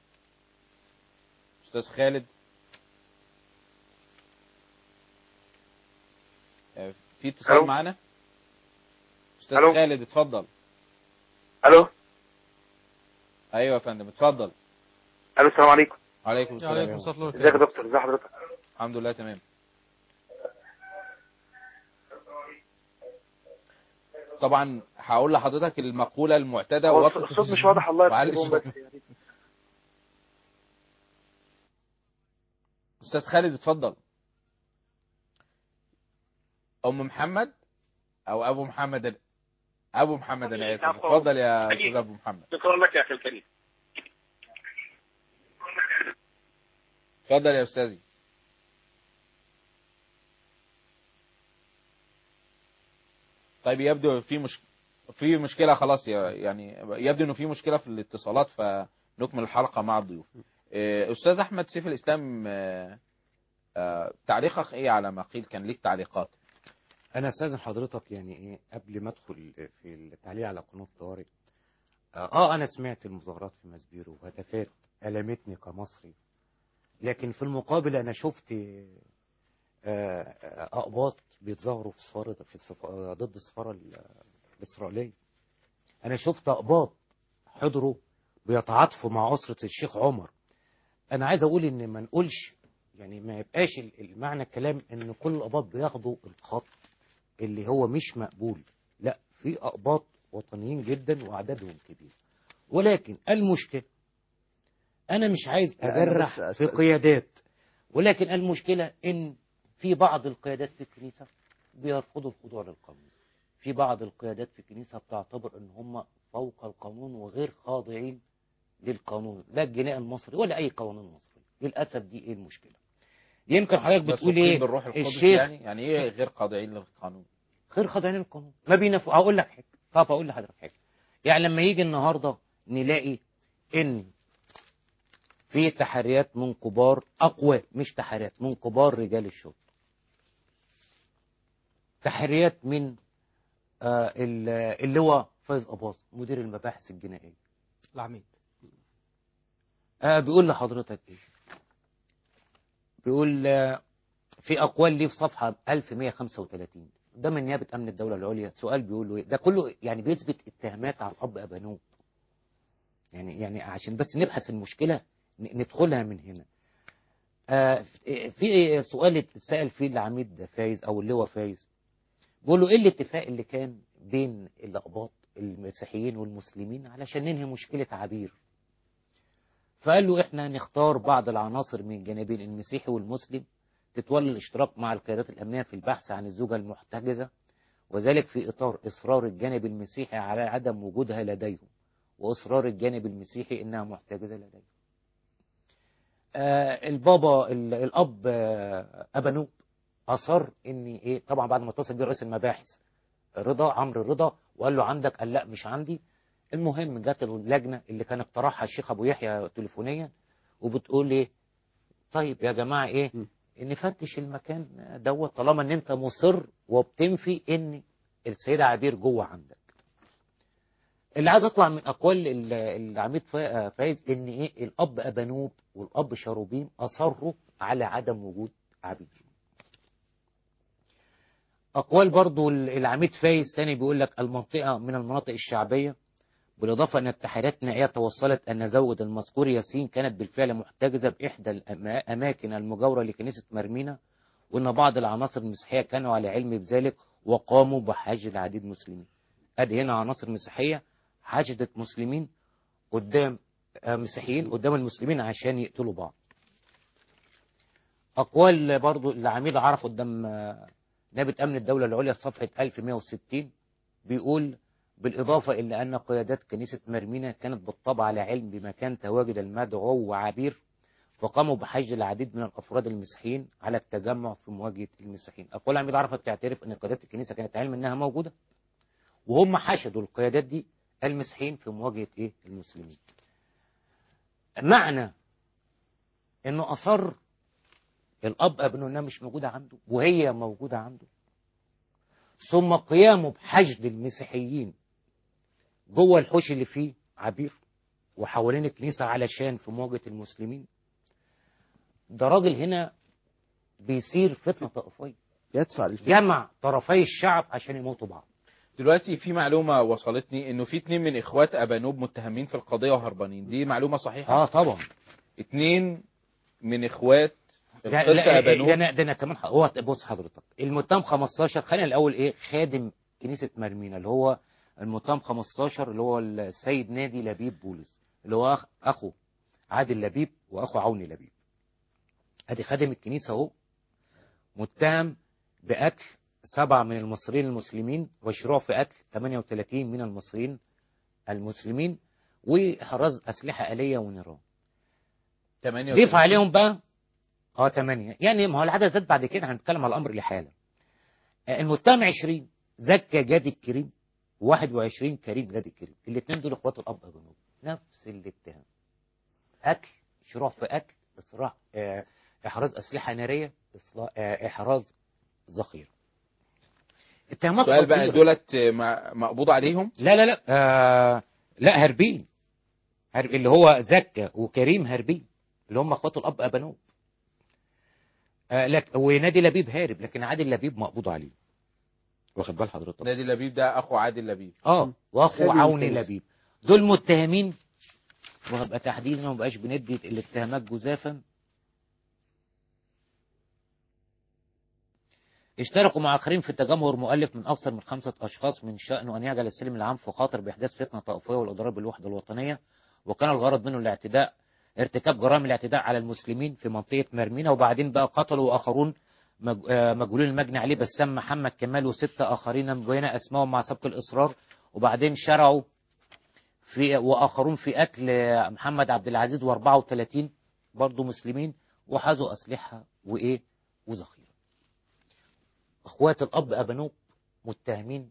استاذ خالد آه، في اتصال ألو. معانا استاذ ألو. خالد اتفضل الو ايوه يا فندم اتفضل الو السلام عليكم وعليكم السلام عليكم ورحمة السلام الله. ازيك يا دكتور ازي حضرتك الحمد لله تمام طبعا هقول لحضرتك المقولة المعتادة هو وقت الصوت مش واضح الله وعلي يرحمه الصوت. بس يعني استاذ خالد اتفضل ام محمد او ابو محمد ابو محمد انا اسف اتفضل يا استاذ ابو محمد شكرا لك يا اخي الكريم اتفضل يا استاذي طيب يبدو في مش في مشكله خلاص يا- يعني يبدو انه في مشكله في الاتصالات فنكمل الحلقه مع الضيوف إيه، استاذ احمد سيف الاسلام آه، آه، تعليقك ايه على ما قيل كان ليك تعليقات انا استاذن حضرتك يعني ايه قبل ما ادخل في التعليق على قانون الطوارئ اه آه، انا سمعت المظاهرات في مسبيرو وهتافات المتني كمصري لكن في المقابل انا شفت آه، آه، اقباط بيتظاهروا في السفاره في السفارة ضد السفاره ال- الاسرائيليه انا شفت اقباط حضروا بيتعاطفوا مع اسره الشيخ عمر انا عايز اقول ان ما نقولش يعني ما يبقاش ال- المعنى الكلام ان كل الاقباط بياخدوا الخط اللي هو مش مقبول لا في اقباط وطنيين جدا واعدادهم كبير ولكن المشكله انا مش عايز لا، أنا اجرح بس في أستأذن. قيادات ولكن المشكله ان في بعض القيادات في الكنيسه بيرفضوا الخضوع للقانون في بعض القيادات في الكنيسه بتعتبر ان هم فوق القانون وغير خاضعين للقانون لا الجناء المصري ولا اي قانون مصري للاسف دي ايه المشكله يمكن حضرتك بس بتقول أقيم ايه بالروح القدس الشيخ يعني يعني ايه غير خاضعين للقانون غير خاضعين للقانون ما بينفوا هقول لك حاجه طب اقول لحضرتك حاجه يعني لما يجي النهارده نلاقي ان في تحريات من كبار اقوى مش تحريات من كبار رجال الشرطه تحريات من آه ال- اللي هو فايز اباظ مدير المباحث الجنائيه العميد آه بيقول لحضرتك ايه بيقول آه في اقوال ليه في صفحه 1135 ده من نيابه امن الدوله العليا سؤال بيقول له ايه ده كله يعني بيثبت اتهامات على الاب ابانوب يعني يعني عشان بس نبحث المشكله ن- ندخلها من هنا آه في سؤال اتسال فيه العميد فايز او اللواء فايز بيقول له ايه الاتفاق اللي كان بين الاقباط المسيحيين والمسلمين علشان ننهي مشكله عبير فقال له احنا نختار بعض العناصر من الجانبين المسيحي والمسلم تتولى الاشتراك مع القيادات الامنيه في البحث عن الزوجه المحتجزه وذلك في اطار اصرار الجانب المسيحي على عدم وجودها لديهم واصرار الجانب المسيحي انها محتجزه لديهم. آه البابا ال- الاب آه ابانوب اصر ان ايه طبعا بعد ما اتصل بيه رئيس المباحث رضا عمرو رضا وقال له عندك قال لا مش عندي المهم جت اللجنه اللي كان اقترحها الشيخ ابو يحيى تليفونيا وبتقول ايه طيب يا جماعه ايه نفتش المكان دوت طالما ان انت مصر وبتنفي ان السيده عبير جوه عندك اللي عايز اطلع من اقوال ال- العميد فا- فايز ان ايه الاب ابانوب والاب شاروبيم اصروا على عدم وجود عبير اقوال برضو ال- العميد فايز تاني بيقول لك المنطقه من المناطق الشعبيه بالإضافة أن التحريات النهائية توصلت أن زوجة المذكور ياسين كانت بالفعل محتجزة بإحدى الأماكن المجاورة لكنيسة مرمينا وأن بعض العناصر المسيحية كانوا على علم بذلك وقاموا بحج العديد مسلمين أدي هنا عناصر مسيحية حشدت مسلمين قدام آه، مسيحيين قدام المسلمين عشان يقتلوا بعض أقوال برضو العميد عرف قدام آه، نائبة أمن الدولة العليا في صفحة 1160 بيقول بالإضافة إلى أن قيادات كنيسة مرمينا كانت بالطبع على علم بمكان تواجد المدعو وعبير وقاموا بحج العديد من الافراد المسيحيين على التجمع في مواجهه المسيحيين اقوال عميد عرفه بتعترف ان قيادات الكنيسه كانت علم انها موجوده وهم حشدوا القيادات دي المسيحيين في مواجهه ايه المسلمين معنى انه اصر الاب ابنه انها مش موجوده عنده وهي موجوده عنده ثم قيامه بحشد المسيحيين جوه الحوش اللي فيه عبير وحوالين الكنيسه علشان في مواجهه المسلمين ده راجل هنا بيصير فتنه طائفيه يدفع الفتنة جمع طرفي الشعب عشان يموتوا بعض دلوقتي في معلومة وصلتني انه في اتنين من اخوات ابانوب متهمين في القضية وهربانين دي معلومة صحيحة اه طبعا اتنين من اخوات ده, القصة لا ابانوب ده انا ده انا كمان ح- هو بص حضرتك المتهم 15 خلينا الاول ايه خادم كنيسه مرمينا اللي هو المتهم 15 اللي هو السيد نادي لبيب بولس اللي هو أخ اخو عادل لبيب واخو عوني لبيب ادي خادم الكنيسه اهو متهم بقتل سبعة من المصريين المسلمين وشروع في قتل 38 من المصريين المسلمين وإحراز أسلحة آلية ونيران 38. ضيف عليهم بقى اه 8 يعني ما هو العدد زاد بعد كده هنتكلم على الامر لحاله آه، المتهم 20 زكى جاد الكريم 21 كريم جاد الكريم الاثنين دول اخوات الاب ابنهم نفس الاتهام قتل شروع في قتل اصراع آه، احراز اسلحه ناريه إصلاح- آه، احراز ذخيره اتهامات سؤال بقى خطيرة. دولت مع- مقبوض عليهم لا لا لا آه لا هربين هرب اللي هو زكا وكريم هربين اللي هم اخوات الاب ابانوب آه لك ونادي لبيب هارب لكن عادل لبيب مقبوض عليه واخد بال حضرتك نادي لبيب ده اخو عادل لبيب اه واخو خادم عوني الكنيسة. لبيب دول متهمين وهبقى تحديدا ما بقاش بندي الاتهامات جزافا اشتركوا مع آخرين في تجمهر مؤلف من أكثر من خمسة أشخاص من شأنه أن يجعل السلم العام في خاطر بإحداث فتنة طائفية والإضرار بالوحدة الوطنية وكان الغرض منه الاعتداء ارتكاب جرائم الاعتداء على المسلمين في منطقة مرمينا وبعدين بقى قتلوا آخرون مج- آه، مجهولين المجني عليه بسام محمد كمال وستة آخرين مبينة أسمائهم مع سبق الإصرار وبعدين شرعوا في وآخرون في قتل آه، محمد عبد العزيز و34 برضه مسلمين وحازوا أسلحة وإيه وذخيرة اخوات الاب ابنوب متهمين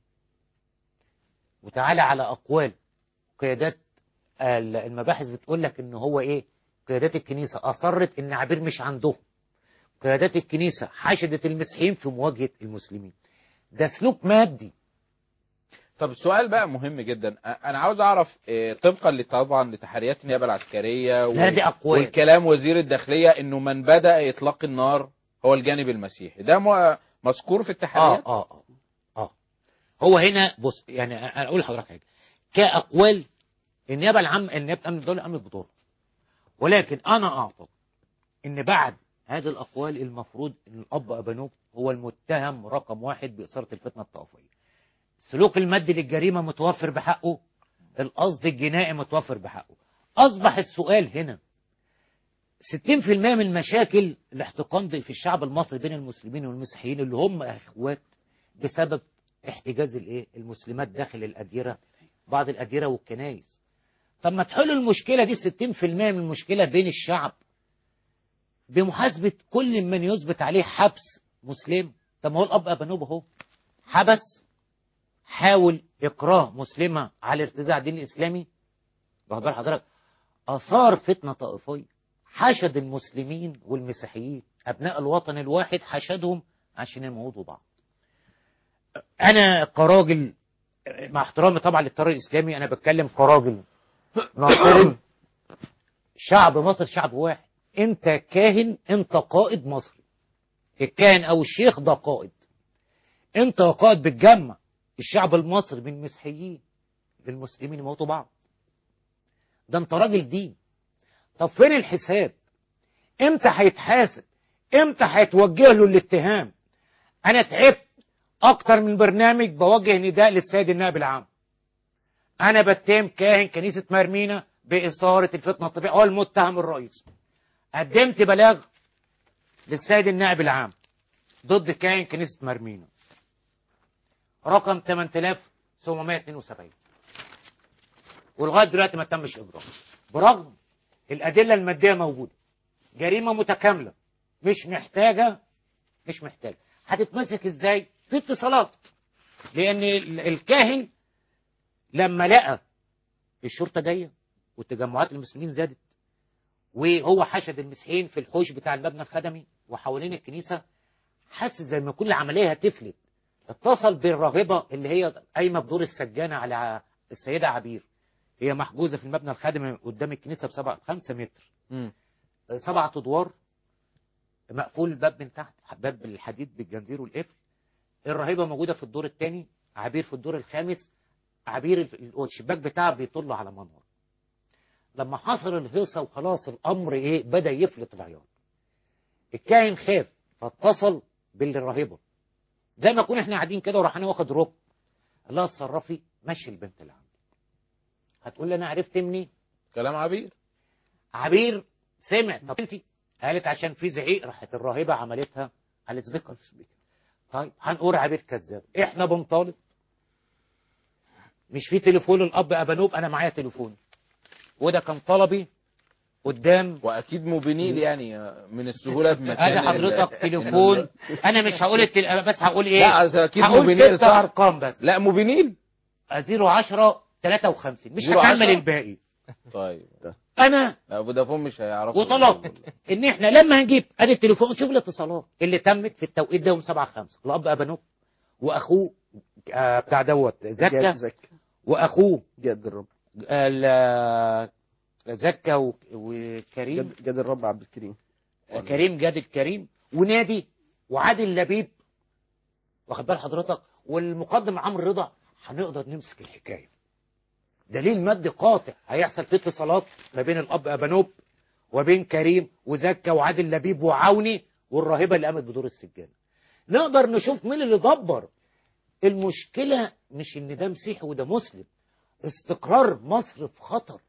وتعالى على اقوال قيادات ال- المباحث بتقول لك ان هو ايه قيادات الكنيسه اصرت ان عبير مش عندهم قيادات الكنيسه حشدت المسيحيين في مواجهه المسلمين ده سلوك مادي طب السؤال بقى مهم جدا أ- انا عاوز اعرف آه، طبقا ل- طبعا لتحريات النيابه العسكريه و- لا دي اقوال والكلام وزير الداخليه انه من بدا اطلاق النار هو الجانب المسيحي ده م- مذكور في اه التحريات اه اه اه هو هنا بص يعني انا اقول لحضرتك حاجه كاقوال النيابه العامه النيابه الامن الدولي قامت بدورها ولكن انا اعتقد ان بعد هذه الاقوال المفروض ان الاب ابانوب هو المتهم رقم واحد باثاره الفتنه الطائفيه السلوك المادي للجريمه متوفر بحقه القصد الجنائي متوفر بحقه اصبح السؤال هنا 60% من المشاكل الاحتقان دي في الشعب المصري بين المسلمين والمسيحيين اللي هم اخوات بسبب احتجاز الايه المسلمات داخل الاديره بعض الاديره والكنائس طب ما تحلوا المشكله دي 60% من المشكله بين الشعب بمحاسبه كل من يثبت عليه حبس مسلم طب ما هو الاب ابانوب اهو حبس حاول اكراه مسلمه على ارتداء الدين الاسلامي واخد بال حضرتك اثار فتنه طائفيه حشد المسلمين والمسيحيين ابناء الوطن الواحد حشدهم عشان يموتوا بعض انا كراجل مع احترامي طبعا للتيار الاسلامي انا بتكلم كراجل ناصري شعب مصر شعب واحد انت كاهن انت قائد مصري الكاهن او الشيخ ده قائد انت قائد بتجمع الشعب المصري من مسيحيين للمسلمين يموتوا بعض ده انت راجل دين طب فين الحساب امتى هيتحاسب امتى هيتوجه له الاتهام انا تعبت اكتر من برنامج بوجه نداء للسيد النائب العام انا بتهم كاهن كنيسه مرمينا باثاره الفتنه الطبيعيه هو المتهم الرئيسي قدمت بلاغ للسيد النائب العام ضد كاهن كنيسه مرمينا رقم 8772 ولغايه دلوقتي ما تمش اجراء برغم الادله الماديه موجوده جريمة متكاملة مش محتاجة مش محتاجة هتتمسك ازاي في اتصالات لان ال- الكاهن لما لقى الشرطة جاية والتجمعات المسلمين زادت وهو حشد المسيحيين في الحوش بتاع المبنى الخدمي وحوالين الكنيسة حس زي ما كل عملية هتفلت اتصل بالراهبة اللي هي قايمة بدور السجانة على السيدة عبير هي محجوزة في المبنى الخدمي قدام الكنيسة بسبعة خمسة متر مم. سبعة ادوار مقفول الباب من تحت باب الحديد بالجنزير والقفل الرهيبه موجوده في الدور الثاني عبير في الدور الخامس عبير الف- الشباك بتاعها بيطل على منور لما حصل الهيصه وخلاص الامر ايه بدا يفلت العيار الكاهن خاف فاتصل بالراهبه زي ما كنا احنا قاعدين كده وراح انا واخد ركن قال لها اتصرفي مشي البنت اللي عندي هتقول لي انا عرفت منين كلام عبير عبير سمع طب انت قالت عشان في زعيق راحت الراهبه عملتها على سبيكر طيب هنقول عبير كذاب احنا بنطالب مش في تليفون الاب ابانوب انا معايا تليفون وده كان طلبي قدام واكيد موبينيل يعني من السهوله بمكان ادي حضرتك ال- تليفون انا مش هقول التل... أنا بس هقول ايه لا أصل اكيد هقول موبينيل ست صح ارقام بس لا موبينيل 010 53 مش زيرو هكمل عشرة؟ الباقي طيب انا لا فودافون مش هيعرفوا وطلبت ان احنا لما هنجيب ادي التليفون شوف الاتصالات اللي تمت في التوقيت ده يوم 7 5 الاب ابانوب واخوه آه بتاع دوت زكا جاد زكا واخوه جاد الرب ال- زكا و- وكريم جاد, جاد الرب عبد الكريم كريم جاد الكريم ونادي وعادل لبيب واخد بال حضرتك والمقدم عمرو رضا هنقدر نمسك الحكايه دليل مادي قاطع هيحصل في اتصالات ما بين الاب ابانوب وبين كريم وزكا وعادل لبيب وعوني والراهبه اللي قامت بدور السجانه نقدر نشوف مين اللي دبر المشكله مش ان ده مسيحي وده مسلم استقرار مصر في خطر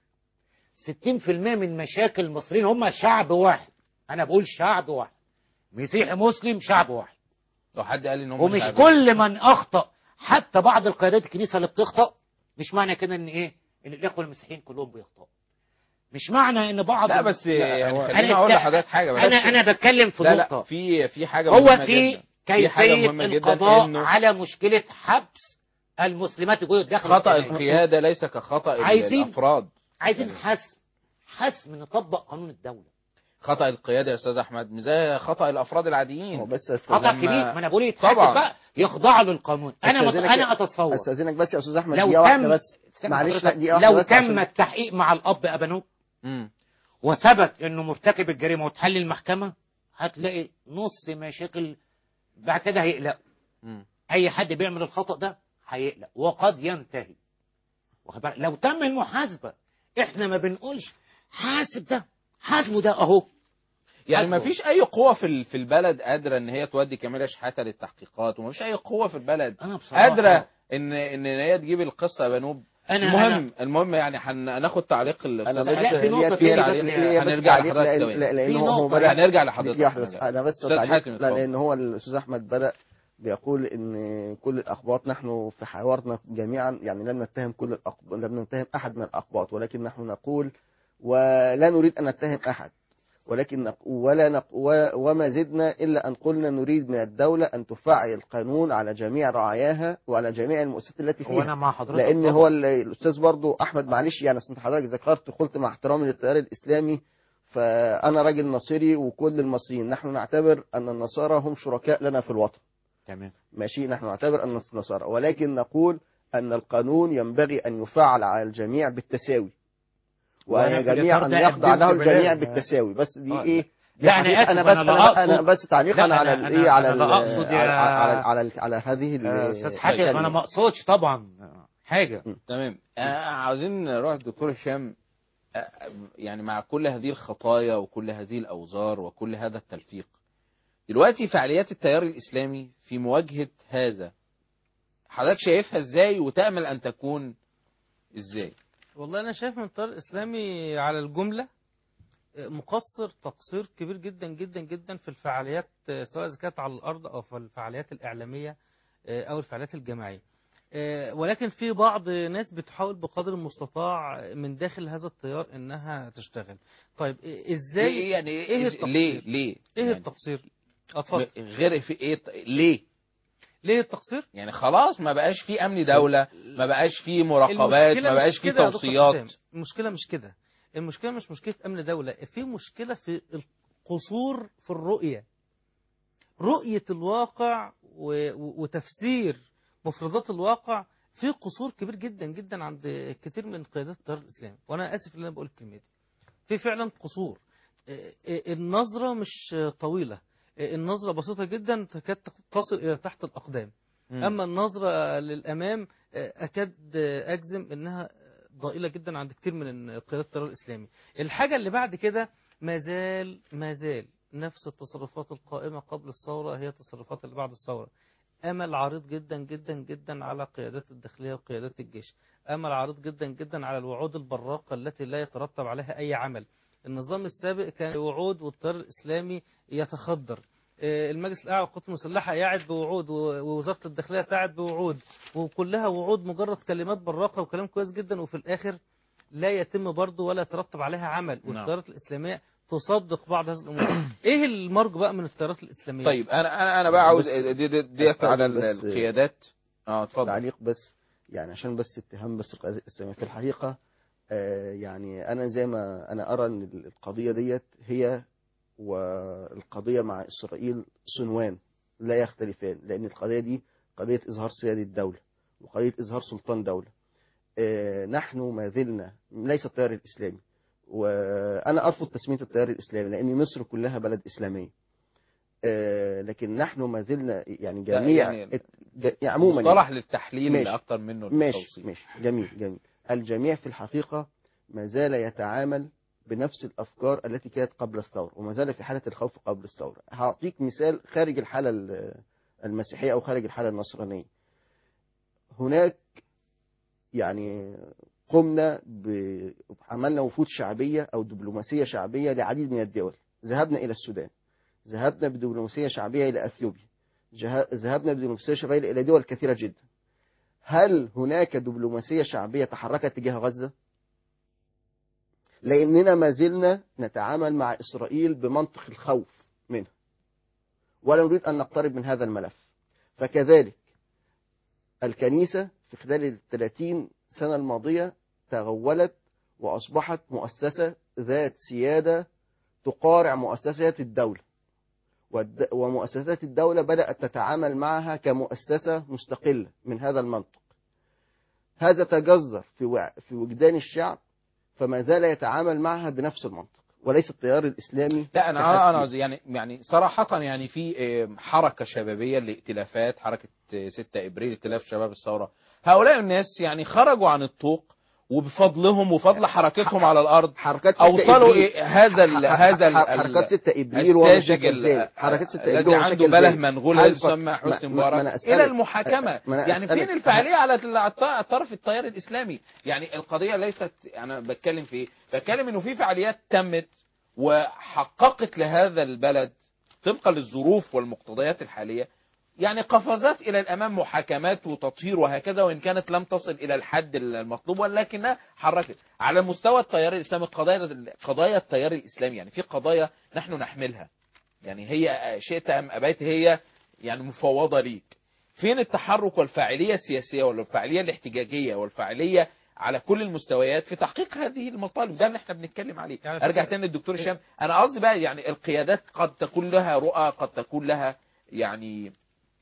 60% من مشاكل المصريين هم شعب واحد انا بقول شعب واحد مسيحي مسلم شعب واحد لو حد قال ان هم ومش شعبين. كل من اخطا حتى بعض القيادات الكنيسه اللي بتخطا مش معنى كده ان ايه ان الاخوه المسيحيين كلهم بيخطئوا مش معنى ان بعض لا بس يعني هو- خليني أنا اقول است- لحضرتك حاجه بس انا انا بتكلم في لا نقطه لا في في حاجه هو مهمة في جدا. في حاجة كيفيه مهمة جدا القضاء إنه على مشكله حبس المسلمات جوه داخل خطأ الكنائس. القيادة ليس كخطأ ال- عايزين- الأفراد عايزين حسم حسم نطبق قانون الدوله خطأ القيادة يا أستاذ أحمد مش زي خطأ الأفراد العاديين هو بس أستاذ- خطا لما- كبير ما انا بقول يتحاسب طبعا. بقى يخضع له القانون انا مت... أستاذنك- انا اتصور استاذنك بس يا استاذ احمد لو دقيقه واحده تم بس سامع معلش حضرتك؟ لا دقيقه واحده لو بس تم عشان- التحقيق مع الاب ابانوب مم. وثبت انه مرتكب الجريمه وتحل المحكمه هتلاقي نص مشاكل بعد كده هيقلقوا مم. اي حد بيعمل الخطا ده هيقلق وقد ينتهي واخد بالك؟ لو تم المحاسبه احنا ما بنقولش حاسب ده حاسبه ده اهو يعني ما حاسبه. فيش أي قوة في ال- في البلد قادرة إن هي تودي كاميرا شحاتة للتحقيقات وما فيش أي قوة في البلد انا بصراحه قادرة إن إن هي تجيب القصة يا بنوب انا المهم أنا- المهم يعني هناخد تعليق انا الأستاذ بس لا، في نقطة ليا- تانية ليا بس بس- ليا بس هنرجع تعليق لحضرتك لأن- ثواني. لا- لان في هو نقطة بدا هنرجع لحضرتك دقيقة واحدة بس هنرجع. انا بس أستاذ تعليق حاتم لا اتفضل. لان هو الاستاذ احمد بدا بيقول ان كل الاقباط نحن في حوارنا جميعا يعني لم نتهم كل الأقباط لم نتهم احد من الاقباط ولكن نحن نقول ولا نريد ان نتهم احد ولكن نق- ولا نق و- وما زدنا الا ان قلنا نريد من الدوله ان تفعل القانون على جميع رعاياها وعلى جميع المؤسسات التي فيها وانا مع حضرتك لان طبعاً. هو ال- الاستاذ برضو احمد معلش يعني أصل انت حضرتك ذكرت قلت مع احترامي للتيار الاسلامي فانا راجل نصيري وكل المصريين نحن نعتبر ان النصارى هم شركاء لنا في الوطن تمام ماشي نحن نعتبر ان النصارى ولكن نقول ان القانون ينبغي ان يفعل على الجميع بالتساوي وأنا وان في جميع الإطار ان ده يخضع له قدمت الجميع بلاغ. بالتساوي بس دي آه، ايه دي لا، أنا حقيقة. آسف، انا بس أنا لا انا, أنا أقصد- بس تعليقا لا، على أنا- الايه أنا- على أنا ال- لا أقصد يا- على على على, على هذه ال- آه، استاذ طيب. حاتم انا ما اقصدش طبعا حاجه تمام آه عاوزين نروح الدكتور هشام آه، يعني مع كل هذه الخطايا وكل هذه الأوزار وكل هذا التلفيق دلوقتي فعاليات التيار الإسلامي في مواجهة هذا حضرتك شايفها ازاي وتأمل أن تكون ازاي والله انا شايف من التيار الاسلامي على الجمله مقصر تقصير كبير جدا جدا جدا في الفعاليات سواء اذا كانت على الارض او في الفعاليات الاعلاميه او الفعاليات الجماعيه آه، ولكن في بعض ناس بتحاول بقدر المستطاع من داخل هذا التيار انها تشتغل طيب إيه- ازاي إيه يعني ايه إز- التقصير ليه ليه ايه يعني التقصير اتفضل غير في ايه ط- ليه ليه التقصير يعني خلاص ما بقاش في امن دولة ما بقاش في مراقبات المشكلة ما مش بقاش في كده يا دكتور حسام. توصيات المشكلة مش كده المشكلة مش مشكلة أمن دولة في مشكلة في القصور في الرؤية رؤية الواقع و- و- وتفسير مفردات الواقع في قصور كبير جدا جدا عند كتير من قيادات التيار الإسلامي وأنا آسف إن أنا بقول الكلمة دي في فعلا قصور آه، آه، النظرة مش طويلة آه، النظرة بسيطة جدا تكاد تصل إلى تحت الأقدام مم. أما النظرة للأمام آه، أكاد آه، أجزم إنها ضئيلة جدا عند كتير من قيادات التيار الإسلامي الحاجة اللي بعد كده ما زال ما زال نفس التصرفات القائمة قبل الثورة هي التصرفات اللي بعد الثورة أمل عريض جدا جدا جدا على قيادات الداخلية وقيادات الجيش أمل عريض جدا جدا على الوعود البراقة التي لا يترتب عليها أي عمل النظام السابق كان وعود والتيار الإسلامي يتخدر آه، المجلس الأعلى للقوات المسلحة يعد بوعود و- ووزارة الداخلية تعد بوعود وكلها وعود مجرد كلمات براقة وكلام كويس جدا وفي الآخر لا يتم برضه ولا يترتب عليها عمل نعم. والتيارات الإسلامية تصدق بعض هذه الأمور إيه المرجو بقى من التيارات الإسلامية طيب انا انا انا بقى عاوز بس- دي دي ديت أستاذن على بس- القيادات اه اتفضل تعليق بس يعني عشان بس اتهام بس القيادات الإسلامية في الحقيقة آه، يعني أنا زي ما أنا أرى أن القضية ديت هي والقضية مع إسرائيل صنوان لا يختلفان لأن القضية دي قضية إظهار سيادة الدولة وقضية إظهار سلطان دولة آه، نحن ما زلنا ليس التيار الإسلامي وأنا أرفض تسمية التيار الإسلامي لأن مصر كلها بلد إسلامية آه، لكن نحن ما زلنا يعني لا، جميع يعني يعني عموما مصطلح للتحليل ماشي. اكتر منه ماشي للتوصيف ماشي جميل جميل الجميع في الحقيقة ما زال يتعامل بنفس الأفكار التي كانت قبل الثورة وما زال في حالة الخوف قبل الثورة هعطيك مثال خارج الحالة ال- المسيحية أو خارج الحالة النصرانية هناك يعني قمنا ب- عملنا وفود شعبية أو دبلوماسية شعبية لعديد من الدول ذهبنا إلى السودان ذهبنا بدبلوماسية شعبية إلى أثيوبيا جه- ذهبنا بدبلوماسية شعبية إلى دول كثيرة جدا هل هناك دبلوماسية شعبية تحركت تجاه غزة؟ لأننا ما زلنا نتعامل مع إسرائيل بمنطق الخوف منها ولا نريد أن نقترب من هذا الملف فكذلك الكنيسة في خلال الثلاثين سنة الماضية تغولت وأصبحت مؤسسة ذات سيادة تقارع مؤسسات الدولة والد- ومؤسسات الدولة بدأت تتعامل معها كمؤسسة مستقلة من هذا المنطق هذا تجذر في وع- في وجدان الشعب فما زال يتعامل معها بنفس المنطق وليس التيار الإسلامي لا انا كحسب. انا قصدي يعني يعني صراحه يعني في آه، حركه شبابيه لائتلافات حركه آه، 6 ابريل ائتلاف شباب الثوره هؤلاء الناس يعني خرجوا عن الطوق وبفضلهم وفضل حركتهم على الارض حركات ستة اوصلوا إبريل. إيه هذا ال ح- ح- هذا ال- ح- حركات ستة إبريل الساذج ومشاكل ال- ذلك حركات ستة الذي إبريل عنده ومشاكل بله ذلك. منغول هل يسمى فك- ما- حسني ما- مبارك ما أنا الى أسألك- المحاكمه ما أنا يعني أسألك. فين الفعاليه على الط- الطرف التيار الاسلامي يعني القضيه ليست انا بتكلم في ايه بتكلم انه في فعاليات تمت وحققت لهذا البلد طبقا للظروف والمقتضيات الحاليه يعني قفزات الى الامام محاكمات وتطهير وهكذا وان كانت لم تصل الى الحد المطلوب ولكنها حركت على مستوى التيار الاسلامي قضايا قضايا التيار الاسلامي يعني في قضايا نحن نحملها يعني هي شئت ام ابيت هي يعني مفوضه ليك فين التحرك والفاعليه السياسيه والفاعليه الاحتجاجيه والفاعليه على كل المستويات في تحقيق هذه المطالب ده اللي احنا بنتكلم عليه يعني ارجع فكرة- تاني للدكتور هشام انا قصدي بقى يعني القيادات قد تكون لها رؤى قد تكون لها يعني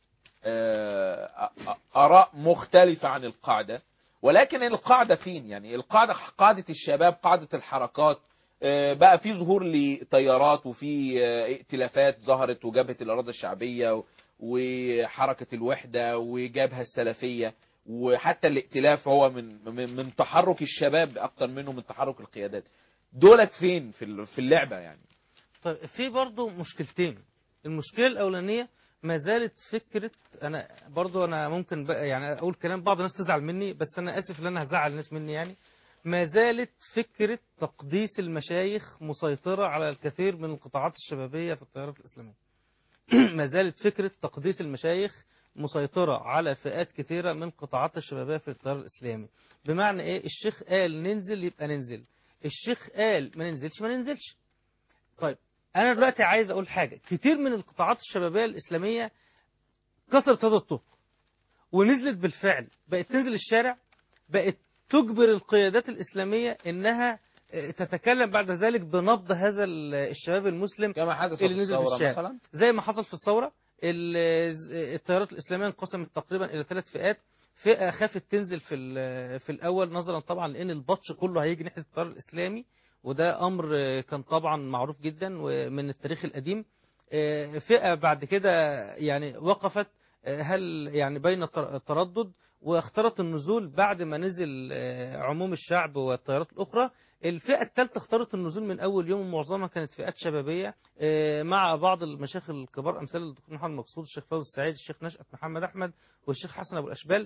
آه، آراء مختلفة عن القاعدة ولكن القاعدة فين يعني القاعدة قاعدة الشباب قاعدة الحركات آه، بقى في ظهور لتيارات وفي آه، ائتلافات ظهرت وجبهة الإرادة الشعبية وحركة الوحدة وجبهة السلفية وحتى الائتلاف هو من من من تحرك الشباب أكتر منه من تحرك القيادات دولت فين في ال- في اللعبة يعني طيب في برضو مشكلتين المشكلة الأولانية ما زالت فكرة أنا برضو أنا ممكن بقى يعني أقول كلام بعض الناس تزعل مني بس أنا آسف إن أنا هزعل الناس مني يعني ما زالت فكرة تقديس المشايخ مسيطرة على الكثير من القطاعات الشبابية في التيارات الإسلامية ما زالت فكرة تقديس المشايخ مسيطرة على فئات كثيرة من قطاعات الشبابية في التيار الإسلامي بمعنى إيه الشيخ قال ننزل يبقى ننزل الشيخ قال ما ننزلش ما ننزلش طيب أنا دلوقتي عايز أقول حاجة كتير من القطاعات الشبابية الإسلامية كسرت هذا الطوق ونزلت بالفعل بقت تنزل الشارع بقت تجبر القيادات الإسلامية إنها آه، تتكلم بعد ذلك بنبض هذا ال- الشباب المسلم كما حدث اللي في نزل في الثورة الشارع مثلا زي ما حصل في الثورة ال- التيارات الإسلامية انقسمت تقريبا إلى ثلاث فئات فئة خافت تنزل في ال- في الأول نظرا طبعا لأن البطش كله هيجي ناحية التيار الإسلامي وده أمر آه، كان طبعا معروف جدا ومن التاريخ القديم آه، فئة بعد كده يعني وقفت آه، هل يعني بين التر- التردد واختارت النزول بعد ما نزل آه، عموم الشعب والتيارات الأخرى الفئة الثالثة اختارت النزول من أول يوم ومعظمها كانت فئات شبابية آه، مع بعض المشايخ الكبار أمثال الدكتور محمد مقصود الشيخ فوزي السعيد الشيخ نشأت محمد أحمد والشيخ حسن أبو الأشبال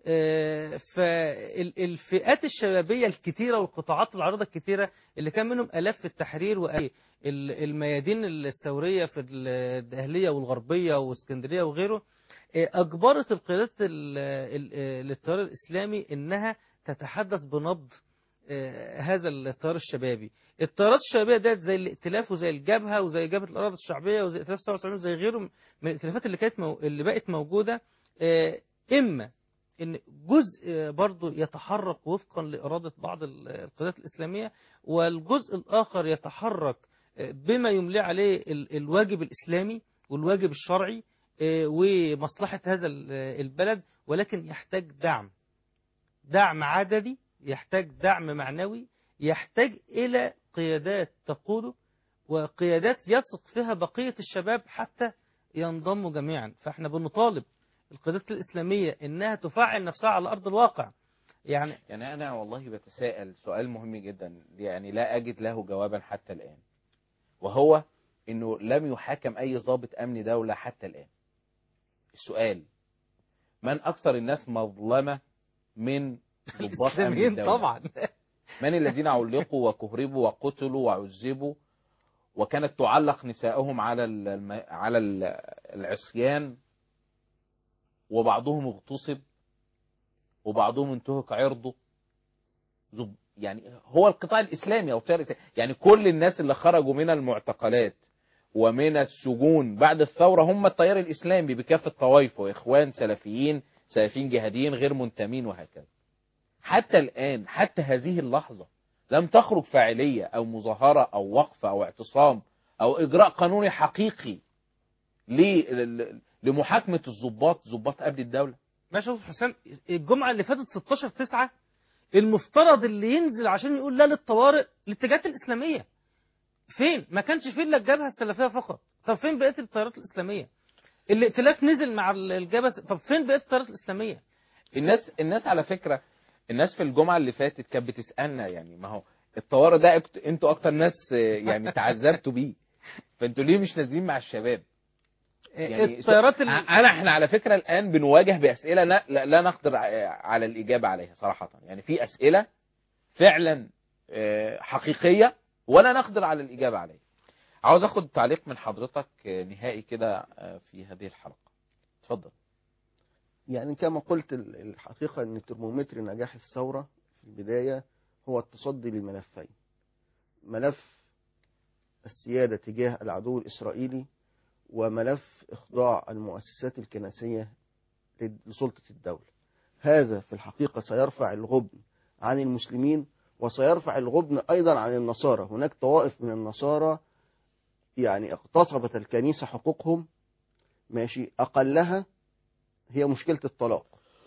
فالفئات الشبابية الكتيرة والقطاعات العريضة الكتيرة اللي كان منهم آلاف في التحرير والميادين الثورية في الدهلية والغربية واسكندرية وغيره آه، أجبرت القيادات ال- ال- آه، للتيار الإسلامي إنها تتحدث بنبض آه، هذا التيار الشبابي التيارات الشبابية ديت زي الائتلاف وزي الجبهة وزي جبهة الأراضي الشعبية وزي ائتلاف 77 وزي غيره من الائتلافات اللي كانت مو... اللي بقت موجودة آه، إما ان جزء آه، برضه يتحرك وفقا لإرادة بعض ال- القيادات الإسلامية والجزء الآخر يتحرك آه، بما يملي عليه ال- الواجب الإسلامي والواجب الشرعي آه، ومصلحة هذا ال- البلد ولكن يحتاج دعم دعم عددي يحتاج دعم معنوي يحتاج إلى قيادات تقوده وقيادات يثق فيها بقية الشباب حتى ينضموا جميعا فاحنا بنطالب القيادات الإسلامية إنها تفعل نفسها على أرض الواقع يعني يعني أنا والله بتساءل سؤال مهم جدا يعني لا أجد له جوابا حتى الآن وهو إنه لم يحاكم أي ضابط أمن دولة حتى الآن السؤال من أكثر الناس مظلمة من ضباط أمن الإسلاميين الدولة طبعا من الذين علقوا وكهربوا وقتلوا وعذبوا وكانت تعلق نساءهم على ال- الم- على ال- العصيان وبعضهم اغتصب وبعضهم انتهك عرضه زب- يعني هو القطاع الإسلامي أو التيار الإسلامي يعني كل الناس اللي خرجوا من المعتقلات ومن السجون بعد الثورة هم التيار الإسلامي بكافة طوائفه إخوان سلفيين سلفيين جهاديين غير منتمين وهكذا حتى الآن حتى هذه اللحظة لم تخرج فاعلية أو مظاهرة أو وقفة أو اعتصام أو إجراء قانوني حقيقي ل- لمحاكمة الضباط ضباط قبل الدولة ماشي يا أستاذ حسام الجمعة اللي فاتت 16 9 المفترض اللي ينزل عشان يقول لا للطوارئ الاتجاهات الإسلامية فين ما كانش فين الا الجبهة السلفية فقط طب فين بقية التيارات الإسلامية الائتلاف نزل مع الجبهة طب فين بقية التيارات الإسلامية الناس الناس على فكرة الناس في الجمعة اللي فاتت كانت بتسألنا يعني ما هو الطوارئ ده اكت- انتوا اكتر ناس آه، يعني تعذبتوا بيه فانتوا ليه مش نازلين مع الشباب يعني التيارات ال... انا احنا على فكره الان بنواجه باسئله لا, لا, لا نقدر ع- على الاجابه عليها صراحه يعني في اسئله فعلا آه، حقيقيه ولا نقدر على الاجابه عليها عاوز اخد تعليق من حضرتك آه، نهائي كده آه، في هذه الحلقه اتفضل يعني كما قلت ال- الحقيقة أن ترمومتر نجاح الثورة في البداية هو التصدي لملفين ملف السيادة تجاه العدو الإسرائيلي وملف إخضاع المؤسسات الكنسية لسلطة الدولة هذا في الحقيقة سيرفع الغبن عن المسلمين وسيرفع الغبن أيضا عن النصارى هناك طوائف من النصارى يعني اغتصبت الكنيسة حقوقهم ماشي أقلها هي مشكلة الطلاق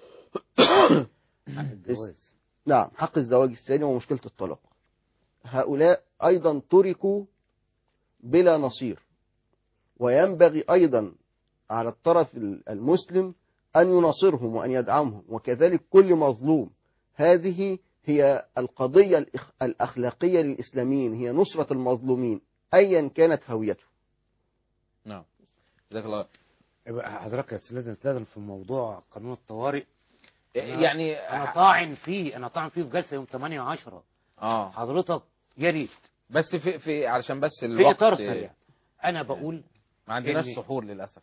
الجواز نعم حق الزواج الثاني ومشكلة الطلاق هؤلاء أيضا تركوا بلا نصير وينبغي أيضا على الطرف المسلم أن يناصرهم وأن يدعمهم وكذلك كل مظلوم هذه هي القضية الإخ- الأخلاقية للإسلاميين هي نصرة المظلومين أيا كانت هويته نعم جزاك الله يبقى حضرتك بس لازم تلازم في موضوع قانون الطوارئ أنا- يعني انا طاعن فيه انا طاعن فيه في جلسه يوم 8 10 اه حضرتك يا ريت بس في في علشان بس في الوقت اطار سريع انا بقول ما عندناش إن- سحور للاسف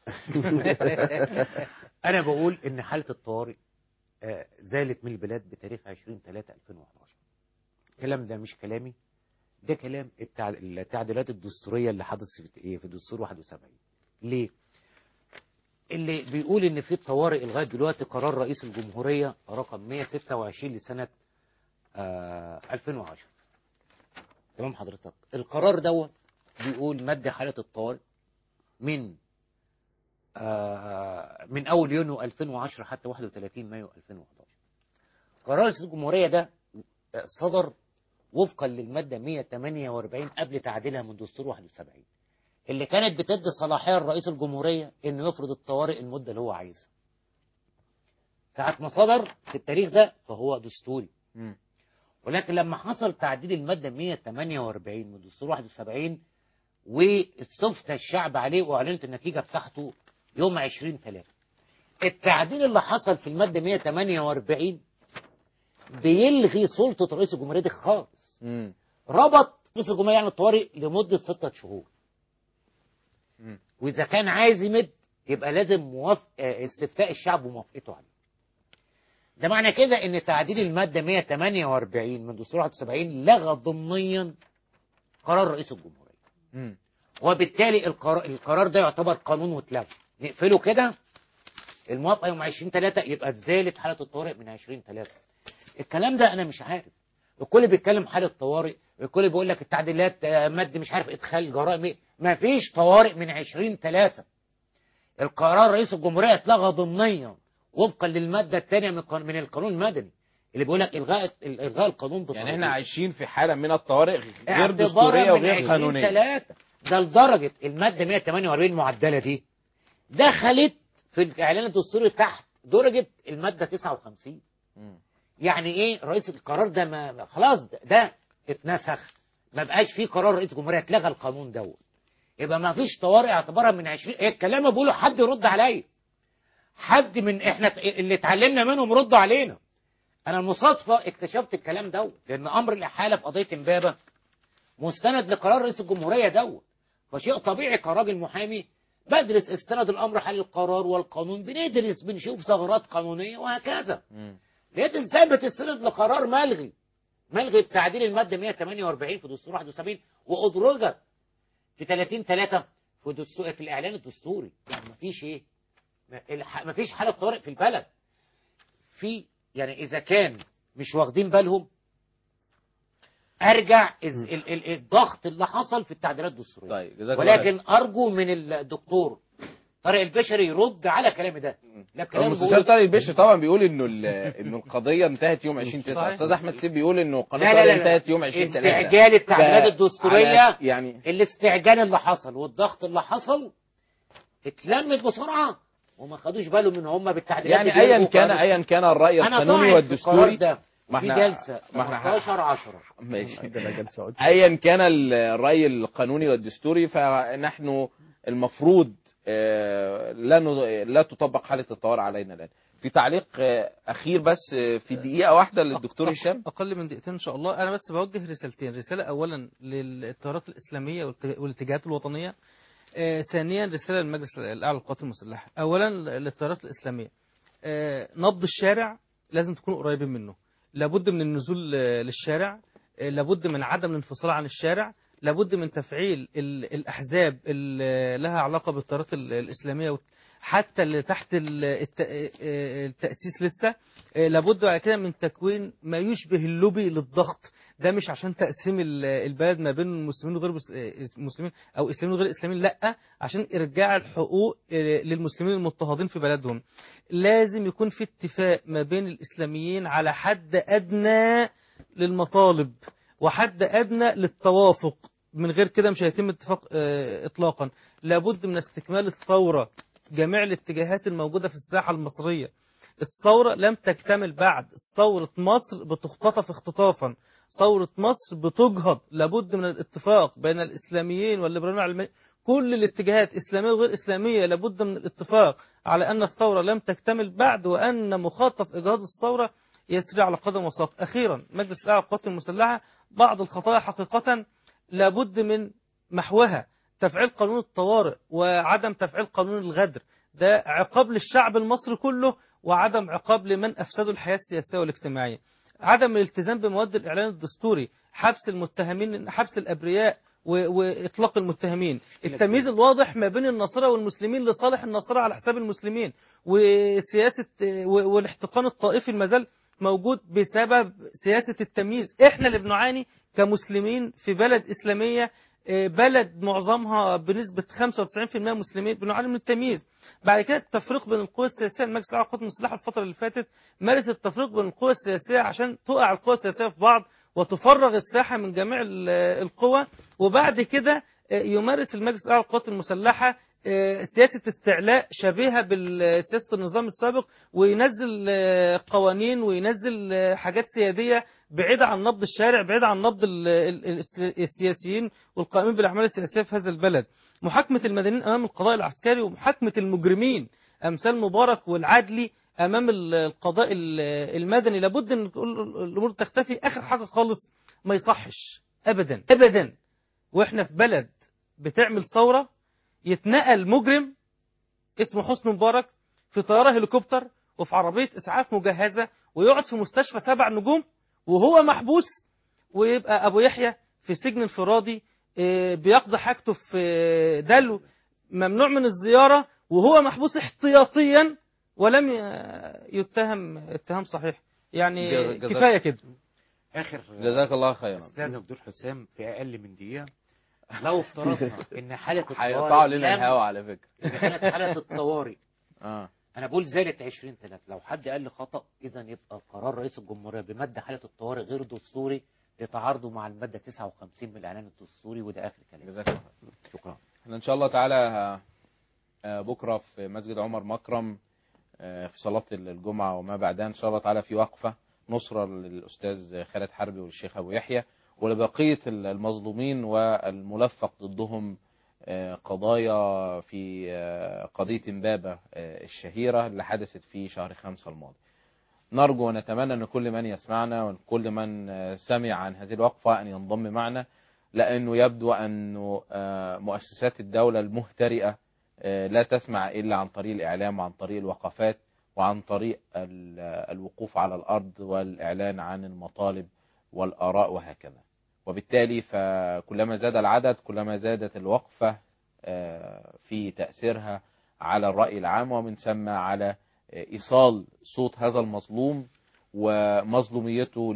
انا بقول ان حاله الطوارئ آه، زالت من البلاد بتاريخ 20 3 2011 الكلام ده مش كلامي ده كلام التع- التعديلات الدستوريه اللي حدثت في ايه في دستور 71 ليه اللي بيقول ان في الطوارئ لغايه دلوقتي قرار رئيس الجمهوريه رقم 126 لسنه آه 2010 تمام حضرتك القرار دوت بيقول مد حاله الطوارئ من آه، من اول يونيو 2010 حتى 31 مايو 2011 قرار رئيس الجمهوريه ده آه، صدر وفقا للماده 148 قبل تعديلها من دستور 71 اللي كانت بتدي صلاحيه لرئيس الجمهوريه انه يفرض الطوارئ المده اللي هو عايزها ساعة ما صدر في التاريخ ده فهو دستوري مم. ولكن لما حصل تعديل المادة 148 من دستور 71 واستفتى الشعب عليه واعلنت النتيجة بتاعته يوم 20 3 التعديل اللي حصل في المادة 148 بيلغي سلطة رئيس الجمهورية دي خالص مم. ربط رئيس الجمهورية يعني الطوارئ لمدة ستة شهور مم. وإذا كان عايز يمد يبقى لازم موافق آه، استفتاء الشعب وموافقته عليه ده معنى كده ان تعديل المادة 148 من دستور 71 لغى ضمنيا قرار رئيس الجمهورية مم. وبالتالي القرار, القرار ده يعتبر قانون واتلغى نقفله كده الموافقة يوم 20 3 يبقى اتزالت حالة الطوارئ من 20 3 الكلام ده انا مش عارف الكل بيتكلم حالة طوارئ الكل بيقول لك التعديلات آه، مد مش عارف ادخال جرائم إيه. ما فيش طوارئ من 20 3 القرار رئيس الجمهورية اتلغى ضمنيا وفقا للمادة الثانية من قان- من القانون المدني اللي بيقول لك الغاء الغاء القانون يعني احنا عايشين في حاله من الطوارئ غير اعتبارا دستوريه من وغير 20 قانونيه تلاتة. ده لدرجة المادة 148 المعدلة دي دخلت في الإعلان الدستوري تحت درجة المادة 59 مم. يعني إيه رئيس القرار ده ما ما- خلاص ده, ده اتنسخ ما بقاش فيه قرار رئيس الجمهورية اتلغى القانون دوت يبقى ما فيش طوارئ اعتبارا من 20 ايه الكلام اللي بقوله حد يرد عليا حد من احنا اللي اتعلمنا منهم ردوا علينا انا المصادفه اكتشفت الكلام دوت لان امر الاحاله في قضيه امبابه مستند لقرار رئيس الجمهوريه دوت فشيء طبيعي كراجل محامي بدرس استند الامر حل القرار والقانون بندرس بنشوف ثغرات قانونيه وهكذا مم. لقيت ثابت السند لقرار ملغي ملغي بتعديل الماده 148 في دستور 71 وادرجت في 30 3 في دستور في الاعلان الدستوري يعني مفيش ايه ما- الح- مفيش حاله طوارئ في البلد في يعني اذا كان مش واخدين بالهم ارجع إز- ال- ال- الضغط اللي حصل في التعديلات الدستوريه طيب جزاك الله خير. ولكن ارجو من الدكتور طارق البشري يرد على كلامي ده لا كلام المستشار بقول- طارق البشر طبعا بيقول انه ال- انه القضيه انتهت يوم 20 9 صحيح. استاذ احمد سيب بيقول انه قناه لا لا طارق لا لا. انتهت يوم 20 3 استعجال التعديلات الدستوريه يعني الاستعجال اللي حصل والضغط اللي حصل اتلمت بسرعه وما خدوش بالهم ان هم بالتعديلات يعني اللي ايا بيلغوا كان قرار- ايا كان الراي انا القانوني طاعن في القرار والدستوري ده ما في احنا جلسه ما احنا 13 10 ماشي ده انا جلسه قلت ايا كان الراي القانوني والدستوري فنحن المفروض آه، لا ن- لا تطبق حاله الطوارئ علينا الان في تعليق آه، اخير بس آه، في دقيقه واحده للدكتور هشام اقل من دقيقتين ان شاء الله انا بس بوجه رسالتين رساله اولا للتيارات الاسلاميه والت- والاتجاهات الوطنيه آه، ثانيا رساله للمجلس الاعلى للقوات المسلحه اولا للتيارات الاسلاميه آه، نبض الشارع لازم تكونوا قريبين منه لابد من النزول آه، للشارع آه، لابد من عدم الانفصال عن الشارع لابد من تفعيل ال- الأحزاب اللي لها علاقة بالتيارات ال- الإسلامية وت- حتى اللي تحت ال- الت- آه، التأسيس لسه آه، لابد بعد كده من تكوين ما يشبه اللوبي للضغط ده مش عشان تقسيم ال- البلد ما بين المسلمين وغير مس- آه، مسلمين او اسلاميين وغير اسلاميين لا عشان ارجاع الحقوق آه، للمسلمين المضطهدين في بلدهم لازم يكون في اتفاق ما بين الاسلاميين على حد ادنى للمطالب وحد ادنى للتوافق من غير كده مش هيتم اتفاق آه، اطلاقا لابد من استكمال الثوره جميع الاتجاهات الموجوده في الساحه المصريه الثوره لم تكتمل بعد ثوره مصر بتختطف اختطافا ثوره مصر بتجهض لابد من الاتفاق بين الاسلاميين والليبراليين والعلمانيين كل الاتجاهات اسلاميه وغير اسلاميه لابد من الاتفاق على ان الثوره لم تكتمل بعد وان مخطط اجهاض الثوره يسري على قدم وساق اخيرا مجلس الاعلى للقوات المسلحه بعض الخطايا حقيقه لابد من محوها تفعيل قانون الطوارئ وعدم تفعيل قانون الغدر ده عقاب للشعب المصري كله وعدم عقاب لمن أفسدوا الحياة السياسية والاجتماعية عدم الالتزام بمواد الإعلان الدستوري حبس المتهمين حبس الأبرياء و- وإطلاق المتهمين التمييز الواضح ما بين النصارى والمسلمين لصالح النصارى على حساب المسلمين وسياسة و- والاحتقان الطائفي المازال موجود بسبب سياسة التمييز احنا اللي بنعاني كمسلمين في بلد إسلامية آه، بلد معظمها بنسبة 95% مسلمين بنعاني من التمييز بعد كده التفريق بين القوى السياسية المجلس الأعلى للقوات المسلحة الفترة اللي فاتت مارس التفريق بين القوى السياسية عشان تقع القوى السياسية في بعض وتفرغ الساحة من جميع ال- القوى وبعد كده آه، يمارس المجلس الأعلى للقوات المسلحة آه، سياسة استعلاء شبيهة بسياسة النظام السابق وينزل آه، قوانين وينزل آه، حاجات سيادية بعيدة عن نبض الشارع بعيدة عن نبض ال- ال- ال- السياسيين والقائمين بالأعمال السياسية في هذا البلد محاكمة المدنيين أمام القضاء العسكري ومحاكمة المجرمين أمثال مبارك والعدلي أمام ال- القضاء ال- المدني لابد أن كل الأمور تختفي آخر حاجة خالص ما يصحش أبدا أبدا وإحنا في بلد بتعمل ثورة يتنقل مجرم اسمه حسني مبارك في طيارة هليكوبتر وفي عربية إسعاف مجهزة ويقعد في مستشفى سبع نجوم وهو محبوس ويبقى أبو يحيى في سجن انفرادي آه، بيقضي حاجته في آه، دلو ممنوع من الزيارة وهو محبوس احتياطيا ولم ي- يتهم اتهام صحيح يعني جزاك- كفاية كده اخر جزاك الله خيرا استاذ دكتور حسام في اقل من دقيقه لو افترضنا ان حاله هيقطعوا الطوارئ لنا لم- الهوا على فكرة إذا كانت حاله الطوارئ اه انا بقول زادت 20 3 لو حد قال لي خطا اذا يبقى قرار رئيس الجمهوريه بمد حاله الطوارئ غير دستوري لتعارضه مع الماده 59 من الاعلان الدستوري وده اخر كلام جزاك الله خير. شكرا احنا ان شاء الله تعالى آه، بكره في مسجد عمر مكرم آه، في صلاة الجمعة وما بعدها ان شاء الله تعالى في وقفة نصرة للاستاذ خالد حربي والشيخ ابو يحيى ولبقية المظلومين والملفق ضدهم آه، قضايا في آه، قضية امبابة آه، الشهيرة اللي حدثت في شهر خمسة الماضي نرجو ونتمنى أن كل من يسمعنا وكل من آه، سمع عن هذه الوقفة أن ينضم معنا لأنه يبدو أن مؤسسات الدولة المهترئة آه، لا تسمع إلا عن طريق الإعلام وعن طريق الوقفات وعن طريق ال- الوقوف على الأرض والإعلان عن المطالب والآراء وهكذا وبالتالي فكلما زاد العدد كلما زادت الوقفة آه، في تأثيرها على الرأي العام ومن ثم على آه، إيصال صوت هذا المظلوم ومظلوميته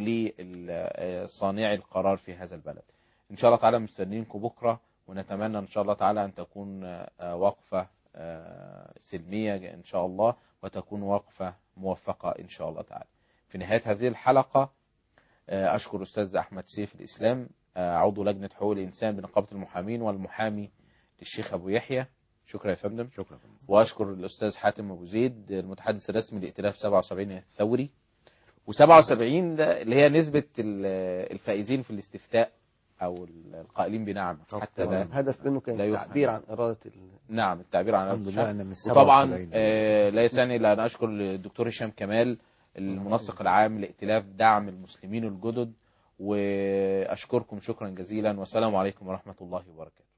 لصانعي القرار في هذا البلد إن شاء الله تعالى مستنيينكم بكرة ونتمنى إن شاء الله تعالى أن تكون آه، وقفة آه، سلمية إن شاء الله وتكون وقفة موفقة إن شاء الله تعالى في نهاية هذه الحلقة آه، أشكر الأستاذ أحمد سيف الإسلام آه، عضو لجنة حقوق الإنسان بنقابة المحامين والمحامي للشيخ أبو يحيى شكرا يا فندم شكرا وأشكر الأستاذ حاتم أبو زيد المتحدث الرسمي لائتلاف 77 الثوري و77 ده اللي هي نسبة ال- الفائزين في الاستفتاء أو القائلين بنعم حتى لا الهدف منه كان لا يفهم. التعبير عن إرادة ال... نعم التعبير عن الحمد لله أنا من وطبعا 77 آه، لا يسعني الا ان اشكر الدكتور هشام كمال المنسق العام لائتلاف دعم المسلمين الجدد واشكركم شكرا جزيلا والسلام عليكم ورحمه الله وبركاته